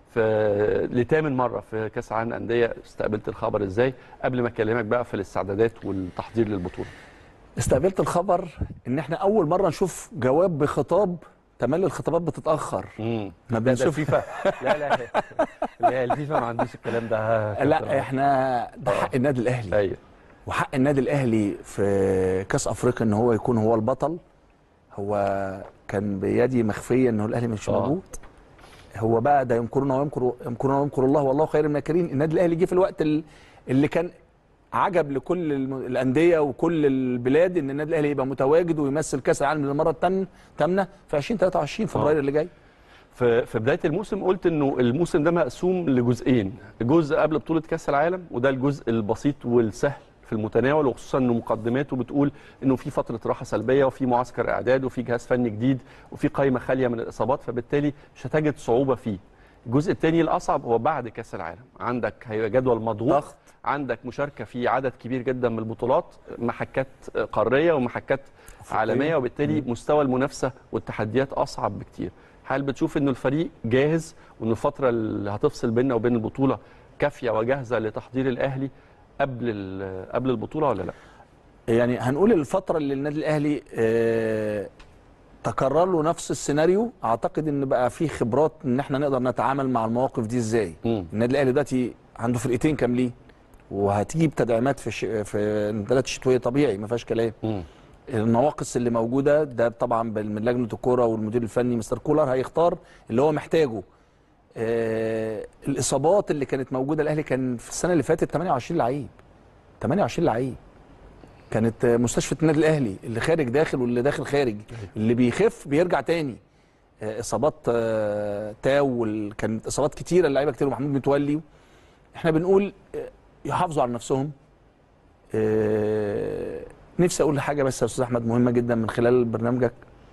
S1: في لتامن مره في كاس العالم للانديه استقبلت الخبر ازاي قبل ما اكلمك بقى في الاستعدادات والتحضير للبطوله
S4: استقبلت الخبر ان احنا اول مره نشوف جواب بخطاب تملي الخطابات بتتاخر
S1: امم
S4: ما
S1: ده ده
S4: بنشوف
S1: الفيفا لا لا لا الفيفا ما عندوش الكلام ده
S4: لا احنا ده حق النادي الاهلي
S1: ايوه
S4: وحق النادي الاهلي في كاس افريقيا ان هو يكون هو البطل هو كان بيدي مخفيه انه الاهلي مش
S1: آه.
S4: موجود هو بقى ده يمكرون ويمكر يمكرون ويمكر الله والله خير من الماكرين النادي الاهلي جه في الوقت ال- اللي كان عجب لكل الم- الانديه وكل البلاد ان النادي الاهلي يبقى متواجد ويمثل كاس العالم للمره الثامنه ثامنه في 2023 فبراير اللي جاي
S1: في في بدايه الموسم قلت انه الموسم ده مقسوم لجزئين جزء قبل بطوله كاس العالم وده الجزء البسيط والسهل في المتناول وخصوصا انه مقدماته بتقول انه في فتره راحه سلبيه وفي معسكر اعداد وفي جهاز فني جديد وفي قائمه خاليه من الاصابات فبالتالي مش هتجد صعوبه فيه الجزء الثاني الاصعب هو بعد كاس العالم عندك هيبقى جدول مضغوط
S4: ضغط.
S1: عندك مشاركه في عدد كبير جدا من البطولات محكات قاريه ومحكات عالميه وبالتالي مستوى المنافسه والتحديات اصعب بكتير هل بتشوف انه الفريق جاهز وان الفتره اللي هتفصل بيننا وبين البطوله كافيه وجاهزه لتحضير الاهلي قبل ال- قبل البطوله ولا لا
S4: يعني هنقول الفترة اللي النادي الأهلي آه، تكرر له نفس السيناريو أعتقد إن بقى فيه خبرات إن إحنا نقدر نتعامل مع المواقف دي إزاي.
S1: مم.
S4: النادي الأهلي دلوقتي عنده فرقتين كاملين وهتجيب تدعيمات في الش... في الانتقالات الشتوية طبيعي ما فيهاش كلام.
S1: مم.
S4: النواقص اللي موجودة ده طبعا بال- من لجنة الكورة والمدير الفني مستر كولر هيختار اللي هو محتاجه. آه الإصابات اللي كانت موجودة الأهلي كان في السنة اللي فاتت 28 لعيب. 28 لعيب. كانت مستشفى النادي الاهلي اللي خارج داخل واللي داخل خارج اللي بيخف بيرجع تاني آه، اصابات آه، تاو وال- كانت اصابات كتيره اللعيبه كتير ومحمود متولي احنا بنقول آه، يحافظوا على نفسهم آه، نفسي اقول حاجه بس يا استاذ احمد مهمه جدا من خلال برنامجك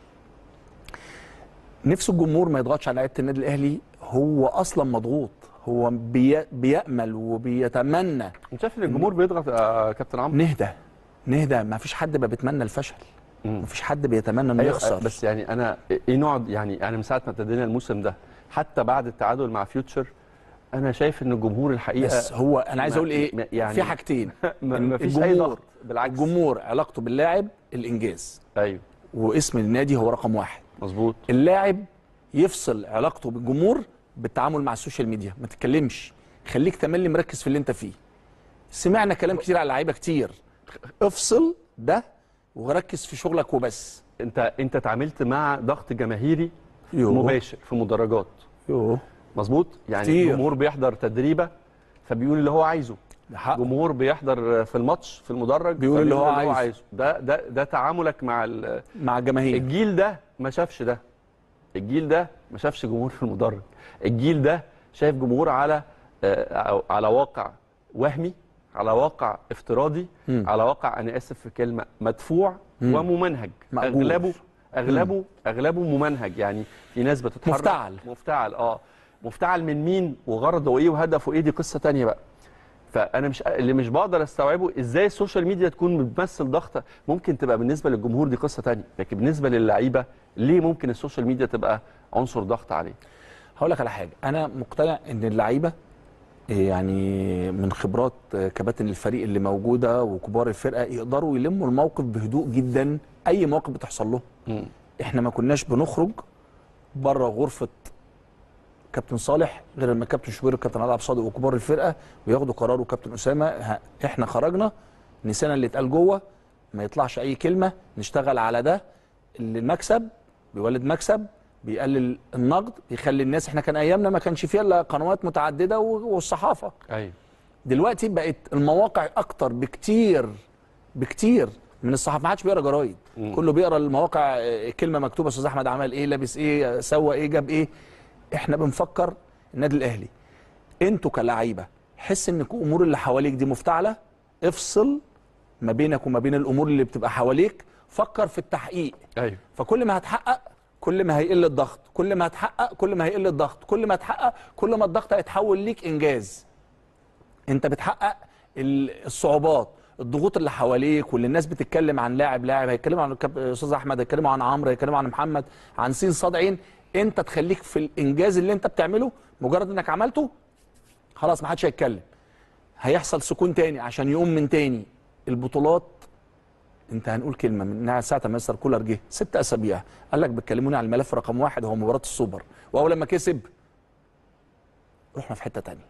S4: نفس الجمهور ما يضغطش على لعيبه النادي الاهلي هو اصلا مضغوط هو بي بيامل وبيتمنى
S1: انت شايف ان الجمهور بيضغط يا كابتن عمرو
S4: نهدى نهدى ما فيش حد ما بيتمنى الفشل
S1: مم.
S4: ما فيش حد بيتمنى انه
S1: أيوة،
S4: يخسر
S1: بس يعني انا ايه نوع يعني انا من ساعه ما ابتدينا الموسم ده حتى بعد التعادل مع فيوتشر انا شايف ان الجمهور الحقيقه
S4: بس هو انا عايز
S1: ما-
S4: اقول ايه
S1: ما- يعني-
S4: في حاجتين
S1: ما
S4: إن
S1: ما فيش اي
S4: الجمهور-
S1: ضغط بالعكس
S4: الجمهور علاقته باللاعب الانجاز
S1: ايوه
S4: واسم النادي هو رقم واحد
S1: مظبوط
S4: اللاعب يفصل علاقته بالجمهور بالتعامل مع السوشيال ميديا ما تتكلمش خليك تملي مركز في اللي انت فيه سمعنا كلام كتير على لعيبه كتير افصل ده وركز في شغلك وبس
S1: انت انت اتعاملت مع ضغط جماهيري
S4: يوه.
S1: مباشر في مدرجات
S4: يوه
S1: مظبوط يعني
S4: كتير.
S1: الجمهور بيحضر تدريبه فبيقول اللي هو عايزه
S4: ده حق
S1: جمهور بيحضر في الماتش في المدرج
S4: بيقول اللي
S1: فبيقول
S4: هو عايزه.
S1: ده ده ده تعاملك مع ال-
S4: مع الجماهير
S1: الجيل ده ما شافش ده الجيل ده ما شافش جمهور في المدرج الجيل ده شايف جمهور على آه، أو على واقع وهمي على واقع افتراضي
S4: مم.
S1: على واقع انا اسف في كلمه مدفوع
S4: مم.
S1: وممنهج
S4: مأجور.
S1: اغلبه اغلبه اغلبه ممنهج يعني في ناس بتتحرك
S4: مفتعل.
S1: مفتعل اه مفتعل من مين وغرضه ايه وهدفه ايه دي قصه تانية بقى فانا مش اللي مش بقدر استوعبه ازاي السوشيال ميديا تكون بتمثل ضغط ممكن تبقى بالنسبه للجمهور دي قصه تانية لكن بالنسبه للعيبه ليه ممكن السوشيال ميديا تبقى عنصر ضغط عليه
S4: هقول لك على حاجه انا مقتنع ان اللعيبه يعني من خبرات كباتن الفريق اللي موجوده وكبار الفرقه يقدروا يلموا الموقف بهدوء جدا اي موقف بتحصل له احنا ما كناش بنخرج بره غرفه كابتن صالح غير لما كابتن شوبير وكابتن عبد صادق وكبار الفرقه وياخدوا قرار وكابتن اسامه ه- احنا خرجنا نسينا اللي اتقال جوه ما يطلعش اي كلمه نشتغل على ده اللي المكسب بيولد مكسب بيقلل النقد بيخلي الناس احنا كان ايامنا ما كانش فيها الا قنوات متعدده و- والصحافه
S1: ايوه
S4: دلوقتي بقت المواقع اكتر بكتير بكتير من الصحافه ما حدش بيقرا جرايد
S1: مم.
S4: كله بيقرا المواقع آه، كلمه مكتوبه استاذ احمد عمل ايه لابس ايه آه، سوى ايه جاب ايه احنا بنفكر النادي الاهلي انتوا كلاعيبه حس ان الامور اللي حواليك دي مفتعله افصل ما بينك وما بين الامور اللي بتبقى حواليك فكر في التحقيق
S1: ايوه
S4: فكل ما هتحقق كل ما هيقل الضغط كل ما هتحقق كل ما هيقل الضغط كل ما هتحقق كل ما الضغط هيتحول ليك انجاز انت بتحقق ال- الصعوبات الضغوط اللي حواليك واللي الناس بتتكلم عن لاعب لاعب هيتكلموا عن الكاب- استاذ احمد هيتكلموا عن عمرو هيتكلموا عن محمد عن سين صاد عين انت تخليك في الانجاز اللي انت بتعمله مجرد انك عملته خلاص ما حدش هيتكلم هيحصل سكون تاني عشان يقوم من تاني البطولات انت هنقول كلمه من ساعه ما مستر كولر جه ست اسابيع قال لك بتكلموني عن الملف رقم واحد هو مباراه السوبر واول لما كسب رحنا في حته تانية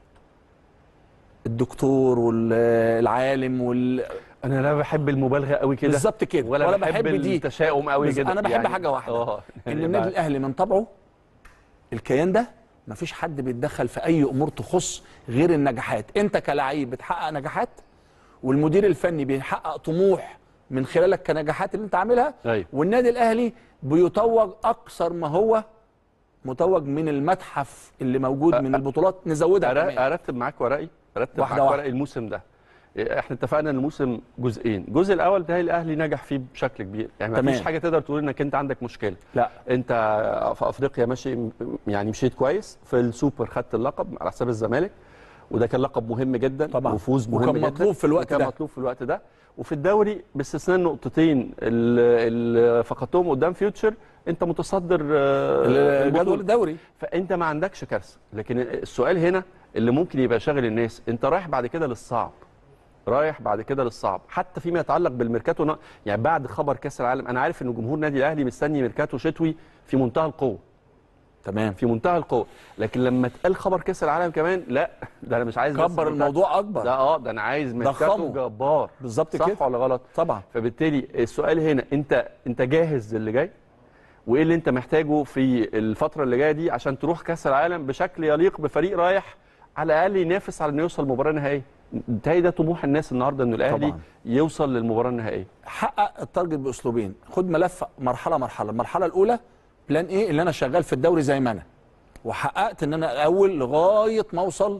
S4: الدكتور والعالم وال
S1: انا لا بحب المبالغه قوي كده
S4: بالظبط كده
S1: ولا,
S4: ولا
S1: بحب,
S4: بحب دي.
S1: التشاؤم قوي
S4: بس
S1: كده
S4: انا بحب حاجه واحده
S1: اه
S4: ان النادي الاهلي من طبعه الكيان ده مفيش حد بيتدخل في اي امور تخص غير النجاحات انت كلاعب بتحقق نجاحات والمدير الفني بيحقق طموح من خلالك كنجاحات اللي انت عاملها
S1: أيوة.
S4: والنادي الاهلي بيتوج اكثر ما هو متوج من المتحف اللي موجود من البطولات نزودها
S1: أر-
S4: كمان
S1: ارتب معاك ورقي ارتب
S4: واحدة
S1: معاك
S4: واحدة.
S1: ورقي الموسم ده إيه، احنا اتفقنا ان الموسم جزئين الجزء الاول بتاعي الاهلي نجح فيه بشكل كبير يعني ما
S4: تمام.
S1: فيش حاجه تقدر تقول انك انت عندك مشكله
S4: لا
S1: انت في افريقيا ماشي يعني مشيت كويس في السوبر خدت اللقب على حساب الزمالك وده كان لقب مهم جدا
S4: طبعا.
S1: وفوز مهم
S4: وكان
S1: جدا
S4: مطلوب في الوقت
S1: وكان
S4: ده.
S1: مطلوب في الوقت ده وفي الدوري باستثناء النقطتين اللي اللي فقدتهم قدام فيوتشر انت متصدر آه،
S4: الجدول
S1: البطولة.
S4: الدوري
S1: فانت ما عندكش كارثه لكن السؤال هنا اللي ممكن يبقى شاغل الناس انت رايح بعد كده للصعب رايح بعد كده للصعب حتى فيما يتعلق بالميركاتو نا- يعني بعد خبر كاس العالم انا عارف ان جمهور النادي الاهلي مستني ميركاتو شتوي في منتهى القوه
S4: تمام
S1: في منتهى القوه لكن لما اتقال خبر كاس العالم كمان لا ده انا مش عايز بس
S4: كبر
S1: ميركاتو.
S4: الموضوع اكبر
S1: ده اه ده انا عايز ميركاتو
S4: ضخمه.
S1: جبار
S4: بالظبط
S1: صح
S4: كده
S1: ولا غلط
S4: طبعا
S1: فبالتالي السؤال هنا انت انت جاهز للي جاي وايه اللي انت محتاجه في الفتره اللي جايه دي عشان تروح كاس العالم بشكل يليق بفريق رايح على الاقل ينافس على انه يوصل مباراه نهائيه بتهيألي ده طموح الناس النهارده انه الاهلي
S4: طبعاً.
S1: يوصل للمباراه النهائيه
S4: حقق التارجت باسلوبين خد ملف مرحله مرحله المرحله الاولى بلان ايه اللي انا شغال في الدوري زي ما انا وحققت ان انا اول لغايه ما اوصل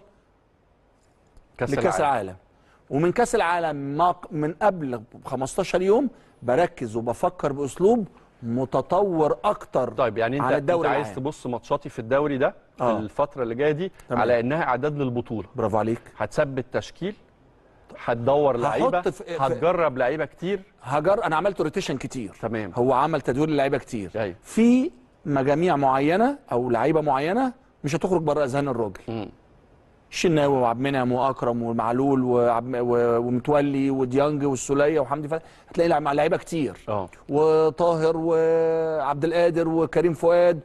S1: كاس
S4: لكاس العالم ومن كاس العالم ما من قبل ب 15 يوم بركز وبفكر باسلوب متطور اكتر
S1: طيب يعني انت,
S4: على
S1: انت
S4: الدوري
S1: عايز
S4: العام.
S1: تبص ماتشاتي في الدوري ده في
S4: آه.
S1: الفتره اللي جايه دي
S4: تمام.
S1: على انها اعداد للبطوله
S4: برافو عليك
S1: هتثبت تشكيل هتدور
S4: هحط
S1: لعيبه
S4: في- في-
S1: هتجرب لعيبه كتير
S4: هجر انا عملت روتيشن كتير
S1: تمام.
S4: هو عمل تدوير للعيبه كتير
S1: أيوة.
S4: في مجاميع معينه او لعيبه معينه مش هتخرج بره اذهان الراجل
S1: مم.
S4: الشناوي وعبد المنعم واكرم ومعلول وعب- و- ومتولي وديانج والسوليه وحمدي فتحي هتلاقي لع- مع لعيبه كتير
S1: اه
S4: وطاهر وعبد القادر وكريم فؤاد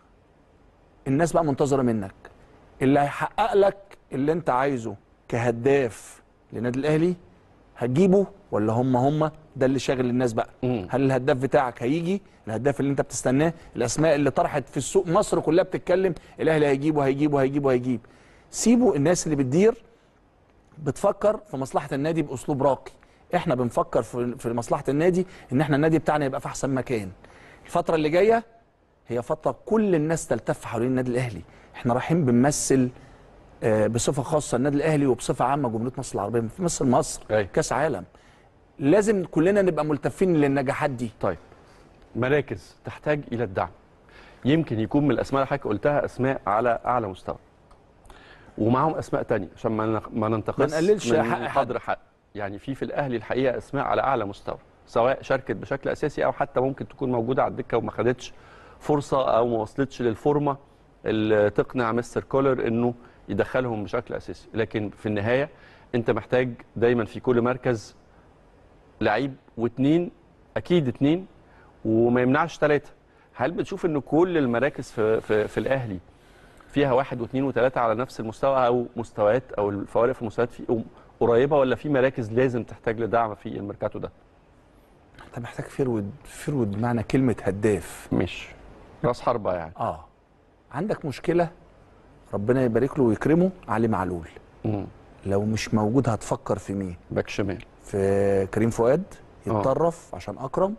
S4: الناس بقى منتظره منك اللي هيحقق لك اللي انت عايزه كهداف للنادي الاهلي هتجيبه ولا هم هم ده اللي شاغل الناس بقى
S1: مم.
S4: هل الهداف بتاعك هيجي الهداف اللي انت بتستناه الاسماء اللي طرحت في السوق مصر كلها بتتكلم الاهلي هيجيبه هيجيبه هيجيبه هيجيب سيبوا الناس اللي بتدير بتفكر في مصلحه النادي باسلوب راقي احنا بنفكر في في مصلحه النادي ان احنا النادي بتاعنا يبقى في احسن مكان الفتره اللي جايه هي فتره كل الناس تلتف حوالين النادي الاهلي احنا رايحين بنمثل آه، بصفه خاصه النادي الاهلي وبصفه عامه جمهوريه مصر العربيه في مصر مصر
S1: أيوة.
S4: كاس عالم لازم كلنا نبقى ملتفين للنجاحات دي
S1: طيب مراكز تحتاج الى الدعم يمكن يكون من الاسماء اللي حضرتك قلتها اسماء على اعلى مستوى ومعاهم اسماء تانية عشان ما نق- ما ننتقص
S4: ما نقللش
S1: من
S4: حق حد.
S1: قدر حق يعني في في الاهلي الحقيقه اسماء على اعلى مستوى سواء شاركت بشكل اساسي او حتى ممكن تكون موجوده على الدكه وما خدتش فرصه او ما وصلتش للفورمه اللي تقنع مستر كولر انه يدخلهم بشكل اساسي لكن في النهايه انت محتاج دايما في كل مركز لعيب واثنين اكيد اثنين وما يمنعش ثلاثه هل بتشوف ان كل المراكز في في, في الاهلي فيها واحد واثنين وثلاثه على نفس المستوى او مستويات او الفوارق في المستويات في قريبه ولا في مراكز لازم تحتاج لدعم في الميركاتو ده؟
S4: انت محتاج فيرود فيرود بمعنى كلمه هداف
S1: مش راس حربه يعني
S4: اه عندك مشكله ربنا يبارك له ويكرمه علي معلول
S1: مم.
S4: لو مش موجود هتفكر في مين
S1: باك شمال
S4: في كريم فؤاد
S1: آه.
S4: يتطرف عشان اكرم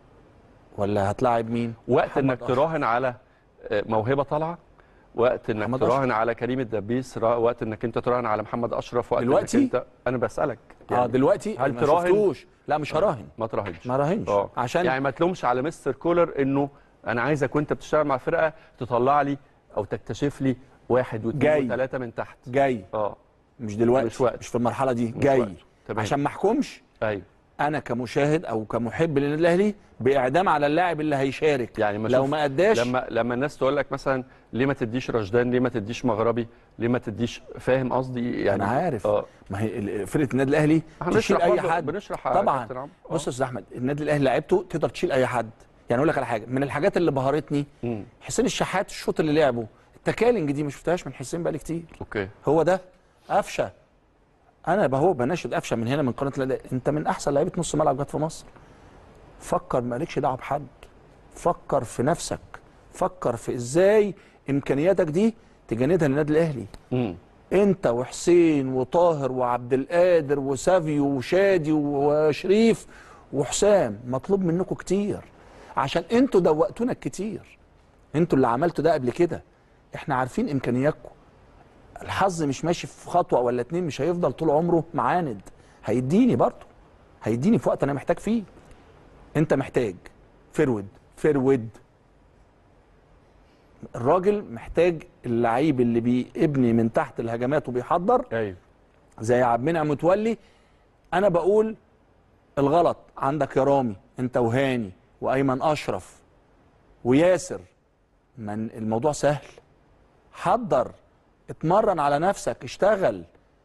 S4: ولا هتلاعب مين
S1: وقت
S4: محمد
S1: انك
S4: أشرف.
S1: تراهن على آه، موهبه طالعه وقت انك
S4: محمد
S1: تراهن على كريم الدبيس را- وقت انك انت تراهن على محمد اشرف وقت
S4: دلوقتي؟
S1: انك انت انا بسالك
S4: اه دلوقتي
S1: هل
S4: ما
S1: تراهن؟
S4: شفتوش لا مش هراهن
S1: ما تراهنش
S4: ما راهنش
S1: اه
S4: عشان
S1: يعني ما تلومش على مستر كولر انه انا عايزك وانت بتشتغل مع فرقه تطلع لي او تكتشف لي واحد
S4: جاي.
S1: واثنين وثلاثه من تحت
S4: جاي
S1: اه
S4: مش دلوقتي
S1: مش وقت.
S4: مش في المرحله دي
S1: مش
S4: جاي
S1: وقت. تمام.
S4: عشان ما احكمش
S1: ايوه
S4: انا كمشاهد او كمحب للنادي الاهلي باعدام على اللاعب اللي هيشارك
S1: يعني ما
S4: لو
S1: شوف-
S4: ما اداش
S1: لما لما الناس تقول لك مثلا ليه ما تديش رشدان ليه ما تديش مغربي ليه ما تديش فاهم قصدي يعني
S4: انا عارف
S1: اه
S4: ما هي ال- فرقه النادي الاهلي تشيل
S1: هنشرح
S4: اي
S1: برضه-
S4: حد
S1: بنشرح يا
S4: طبعا
S1: كابتن عمرو. آه.
S4: بص يا استاذ احمد النادي الاهلي لعبته تقدر تشيل اي حد يعني اقول لك على حاجه من الحاجات اللي بهرتني
S1: مم.
S4: حسين الشحات الشوط اللي لعبه التكالنج دي ما شفتهاش من حسين بقالي كتير
S1: اوكي
S4: هو ده قفشه انا بهو بناشد قفشه من هنا من قناه الأهلي. انت من احسن لعيبه نص ملعب جت في مصر فكر مالكش دعوه بحد فكر في نفسك فكر في ازاي امكانياتك دي تجندها للنادي الاهلي
S1: مم.
S4: انت وحسين وطاهر وعبد القادر وسافيو وشادي وشريف وحسام مطلوب منكم كتير عشان انتوا دوقتونا كتير انتوا اللي عملتوا ده قبل كده احنا عارفين امكانياتكم الحظ مش ماشي في خطوه ولا اتنين مش هيفضل طول عمره معاند هيديني برضه هيديني في وقت انا محتاج فيه انت محتاج فرود فرود الراجل محتاج اللعيب اللي بيبني من تحت الهجمات وبيحضر
S1: ايوه
S4: زي عبد المنعم متولي انا بقول الغلط عندك يا رامي انت وهاني وايمن اشرف وياسر من الموضوع سهل حضر اتمرن على نفسك اشتغل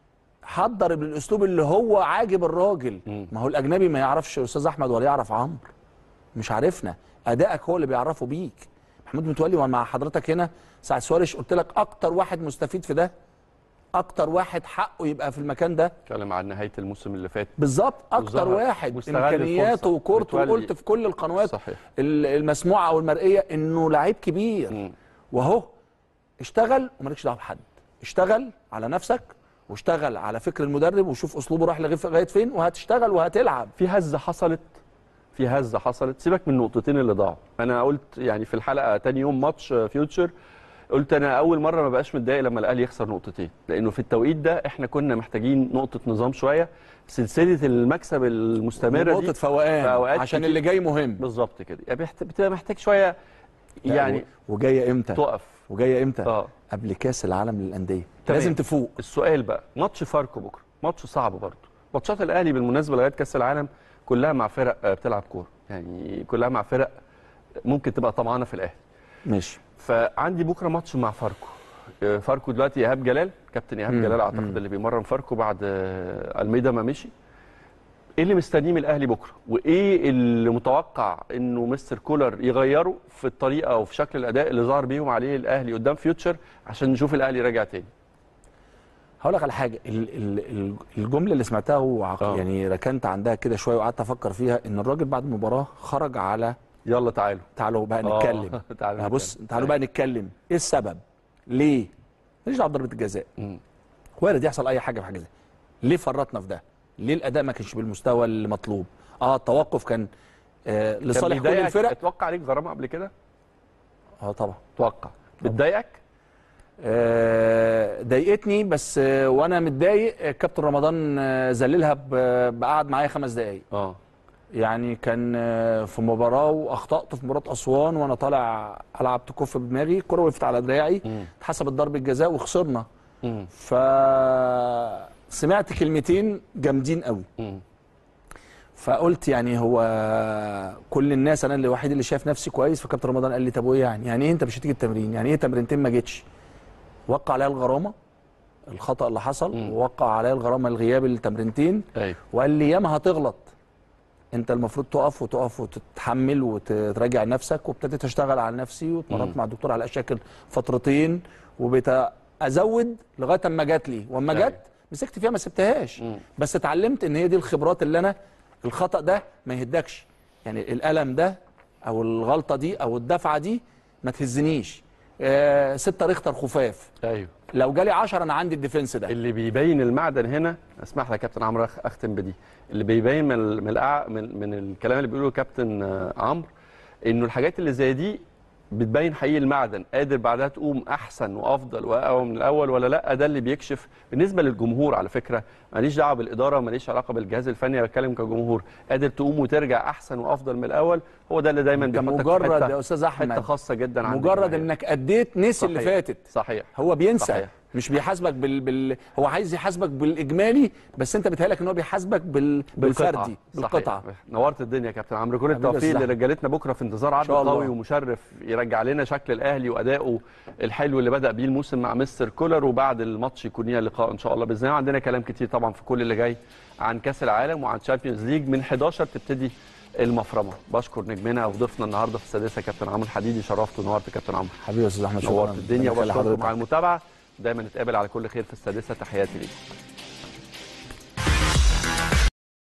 S4: حضر بالاسلوب اللي هو عاجب الراجل
S1: مم.
S4: ما هو الاجنبي ما يعرفش استاذ احمد ولا يعرف عمرو مش عارفنا ادائك هو اللي بيعرفه بيك محمود متولي وانا مع حضرتك هنا ساعه سوارش قلت لك اكتر واحد مستفيد في ده اكتر واحد حقه يبقى في المكان ده
S1: اتكلم عن نهايه الموسم اللي فات
S4: بالظبط اكتر
S1: وظهر
S4: واحد
S1: واستغل
S4: امكانياته
S1: الفرصة.
S4: وكورته
S1: متولي.
S4: وقلت في كل القنوات
S1: صحيح.
S4: ال- المسموعه او المرئيه انه لعيب كبير
S1: مم.
S4: وهو اشتغل ومالكش دعوه بحد اشتغل على نفسك واشتغل على فكر المدرب وشوف اسلوبه رايح لغايه لغاية فين وهتشتغل وهتلعب
S1: في هزه حصلت في هزه حصلت سيبك من النقطتين اللي ضاعوا انا قلت يعني في الحلقه تاني يوم ماتش فيوتشر قلت انا اول مره ما بقاش متضايق لما الاهلي يخسر نقطتين لانه في التوقيت ده احنا كنا محتاجين نقطه نظام شويه سلسله المكسب المستمره
S4: نقطه
S1: دي
S4: فوقان
S1: في أوقات
S4: عشان
S1: كتير.
S4: اللي جاي مهم
S1: بالظبط كده يعني بيحت- بتبقى محتاج شويه يعني
S4: وجايه امتى
S1: تقف
S4: وجايه امتى
S1: اه
S4: قبل كاس العالم للانديه
S1: تمام.
S4: لازم تفوق
S1: السؤال بقى ماتش فاركو بكره ماتش صعب برضه ماتشات الاهلي بالمناسبه لغايه كاس العالم كلها مع فرق آه، بتلعب كوره يعني كلها مع فرق ممكن تبقى طمعانه في الاهلي
S4: ماشي
S1: فعندي بكره ماتش مع فاركو آه، فاركو دلوقتي ايهاب جلال كابتن ايهاب
S4: مم.
S1: جلال اعتقد اللي بيمرن فاركو بعد آه، الميدا ما مشي ايه اللي مستنيه من الاهلي بكره وايه اللي متوقع انه مستر كولر يغيره في الطريقه او في شكل الاداء اللي ظهر بيهم عليه الاهلي قدام فيوتشر عشان نشوف الاهلي راجع تاني
S4: هقول لك على حاجه ال- ال- ال- الجمله اللي سمعتها وعق...
S1: آه.
S4: يعني ركنت عندها كده شويه وقعدت افكر فيها ان الراجل بعد المباراه خرج على
S1: يلا تعالوا
S4: تعالوا بقى
S1: آه،
S4: نتكلم
S1: تعالوا
S4: آه، بص
S1: نتكلم.
S4: تعالوا بقى نتكلم ايه السبب ليه ماليش دعوه بضربه الجزاء
S1: مم.
S4: وارد يحصل اي حاجه في حاجه زي ليه فرطنا في ده ليه الاداء ما كانش بالمستوى المطلوب اه التوقف كان آه
S1: كان
S4: لصالح كل
S1: بيضايقك؟
S4: الفرق
S1: اتوقع عليك غرامه قبل كده
S4: اه طبعا
S1: اتوقع بتضايقك
S4: آه، ضايقتني بس آه، وانا متضايق آه، كابتن رمضان آه، ذللها ب- بقعد معايا خمس دقايق
S1: اه
S4: يعني كان آه، في مباراه واخطات في مباراه اسوان وانا طالع العب تكف بدماغي الكره وقفت على دراعي
S1: مم.
S4: اتحسبت ضربه جزاء وخسرنا
S1: مم.
S4: فسمعت كلمتين جامدين قوي
S1: مم.
S4: فقلت يعني هو كل الناس انا الوحيد اللي شايف نفسي كويس فكابتن رمضان قال لي طب وايه يعني يعني ايه انت مش هتيجي التمرين يعني ايه تمرينتين ما جيتش وقع عليا الغرامه الخطا اللي حصل
S1: مم.
S4: ووقع عليا الغرامه الغياب التمرينتين
S1: ايوه
S4: وقال لي ياما هتغلط انت المفروض تقف وتقف وتتحمل وتراجع نفسك وابتديت اشتغل على نفسي
S1: مم.
S4: واتمرنت مع الدكتور علاء شاكر فترتين وبقيت ازود لغايه اما جات لي واما
S1: أيوة.
S4: جت مسكت فيها ما سبتهاش
S1: مم.
S4: بس اتعلمت ان هي دي الخبرات اللي انا الخطا ده ما يهدكش يعني الالم ده او الغلطه دي او الدفعه دي ما تهزنيش آه ستة ريختر خفاف
S1: ايوه
S4: لو جالي 10 انا عندي الديفنس ده
S1: اللي بيبين المعدن هنا اسمح لي يا كابتن عمرو أخ- اختم بدي اللي بيبين من ال- من, الأع... من, من الكلام اللي بيقوله كابتن آه، عمرو انه الحاجات اللي زي دي بتبين حقيقي المعدن قادر بعدها تقوم احسن وافضل واقوى من الاول ولا لا ده اللي بيكشف بالنسبه للجمهور على فكره ماليش دعوه بالاداره ماليش علاقه بالجهاز الفني أنا بتكلم كجمهور قادر تقوم وترجع احسن وافضل من الاول هو ده اللي دايما
S4: انت
S1: بيحطك في
S4: مجرد
S1: حتة-
S4: يا استاذ
S1: حته
S4: احمد
S1: خاصه جدا عند
S4: مجرد
S1: الجماهير.
S4: انك اديت نسي اللي
S1: صحيح.
S4: فاتت
S1: صحيح
S4: هو بينسى
S1: صحيح.
S4: صحيح. مش بيحاسبك بال... بال... هو عايز يحاسبك بالاجمالي بس انت بيتهيألك ان هو بيحاسبك بال... بالفردي بالقطعه
S1: صحيح. نورت الدنيا يا كابتن عمرو كل
S4: حبيبي يا
S1: التوفيق
S4: أستاذ
S1: لرجالتنا بكره في انتظار عرض
S4: شاء الله.
S1: قوي ومشرف يرجع لنا شكل الاهلي وادائه الحلو اللي بدا بيه الموسم مع مستر كولر وبعد الماتش يكون لنا لقاء ان شاء الله باذن الله عندنا كلام كتير طبعا في كل اللي جاي عن كاس العالم وعن تشامبيونز ليج من 11 تبتدي المفرمه بشكر نجمنا وضيفنا النهارده في السادسه كابتن عمرو الحديدي شرفت ونورت يا كابتن عمرو
S4: حبيبي يا استاذ احمد
S1: نورت
S4: شكرا
S1: الدنيا
S4: ربنا يخلي
S1: وبشكركم
S4: حضرتك.
S1: على المتابعه دايما نتقابل على كل خير في السادسه تحياتي ليكم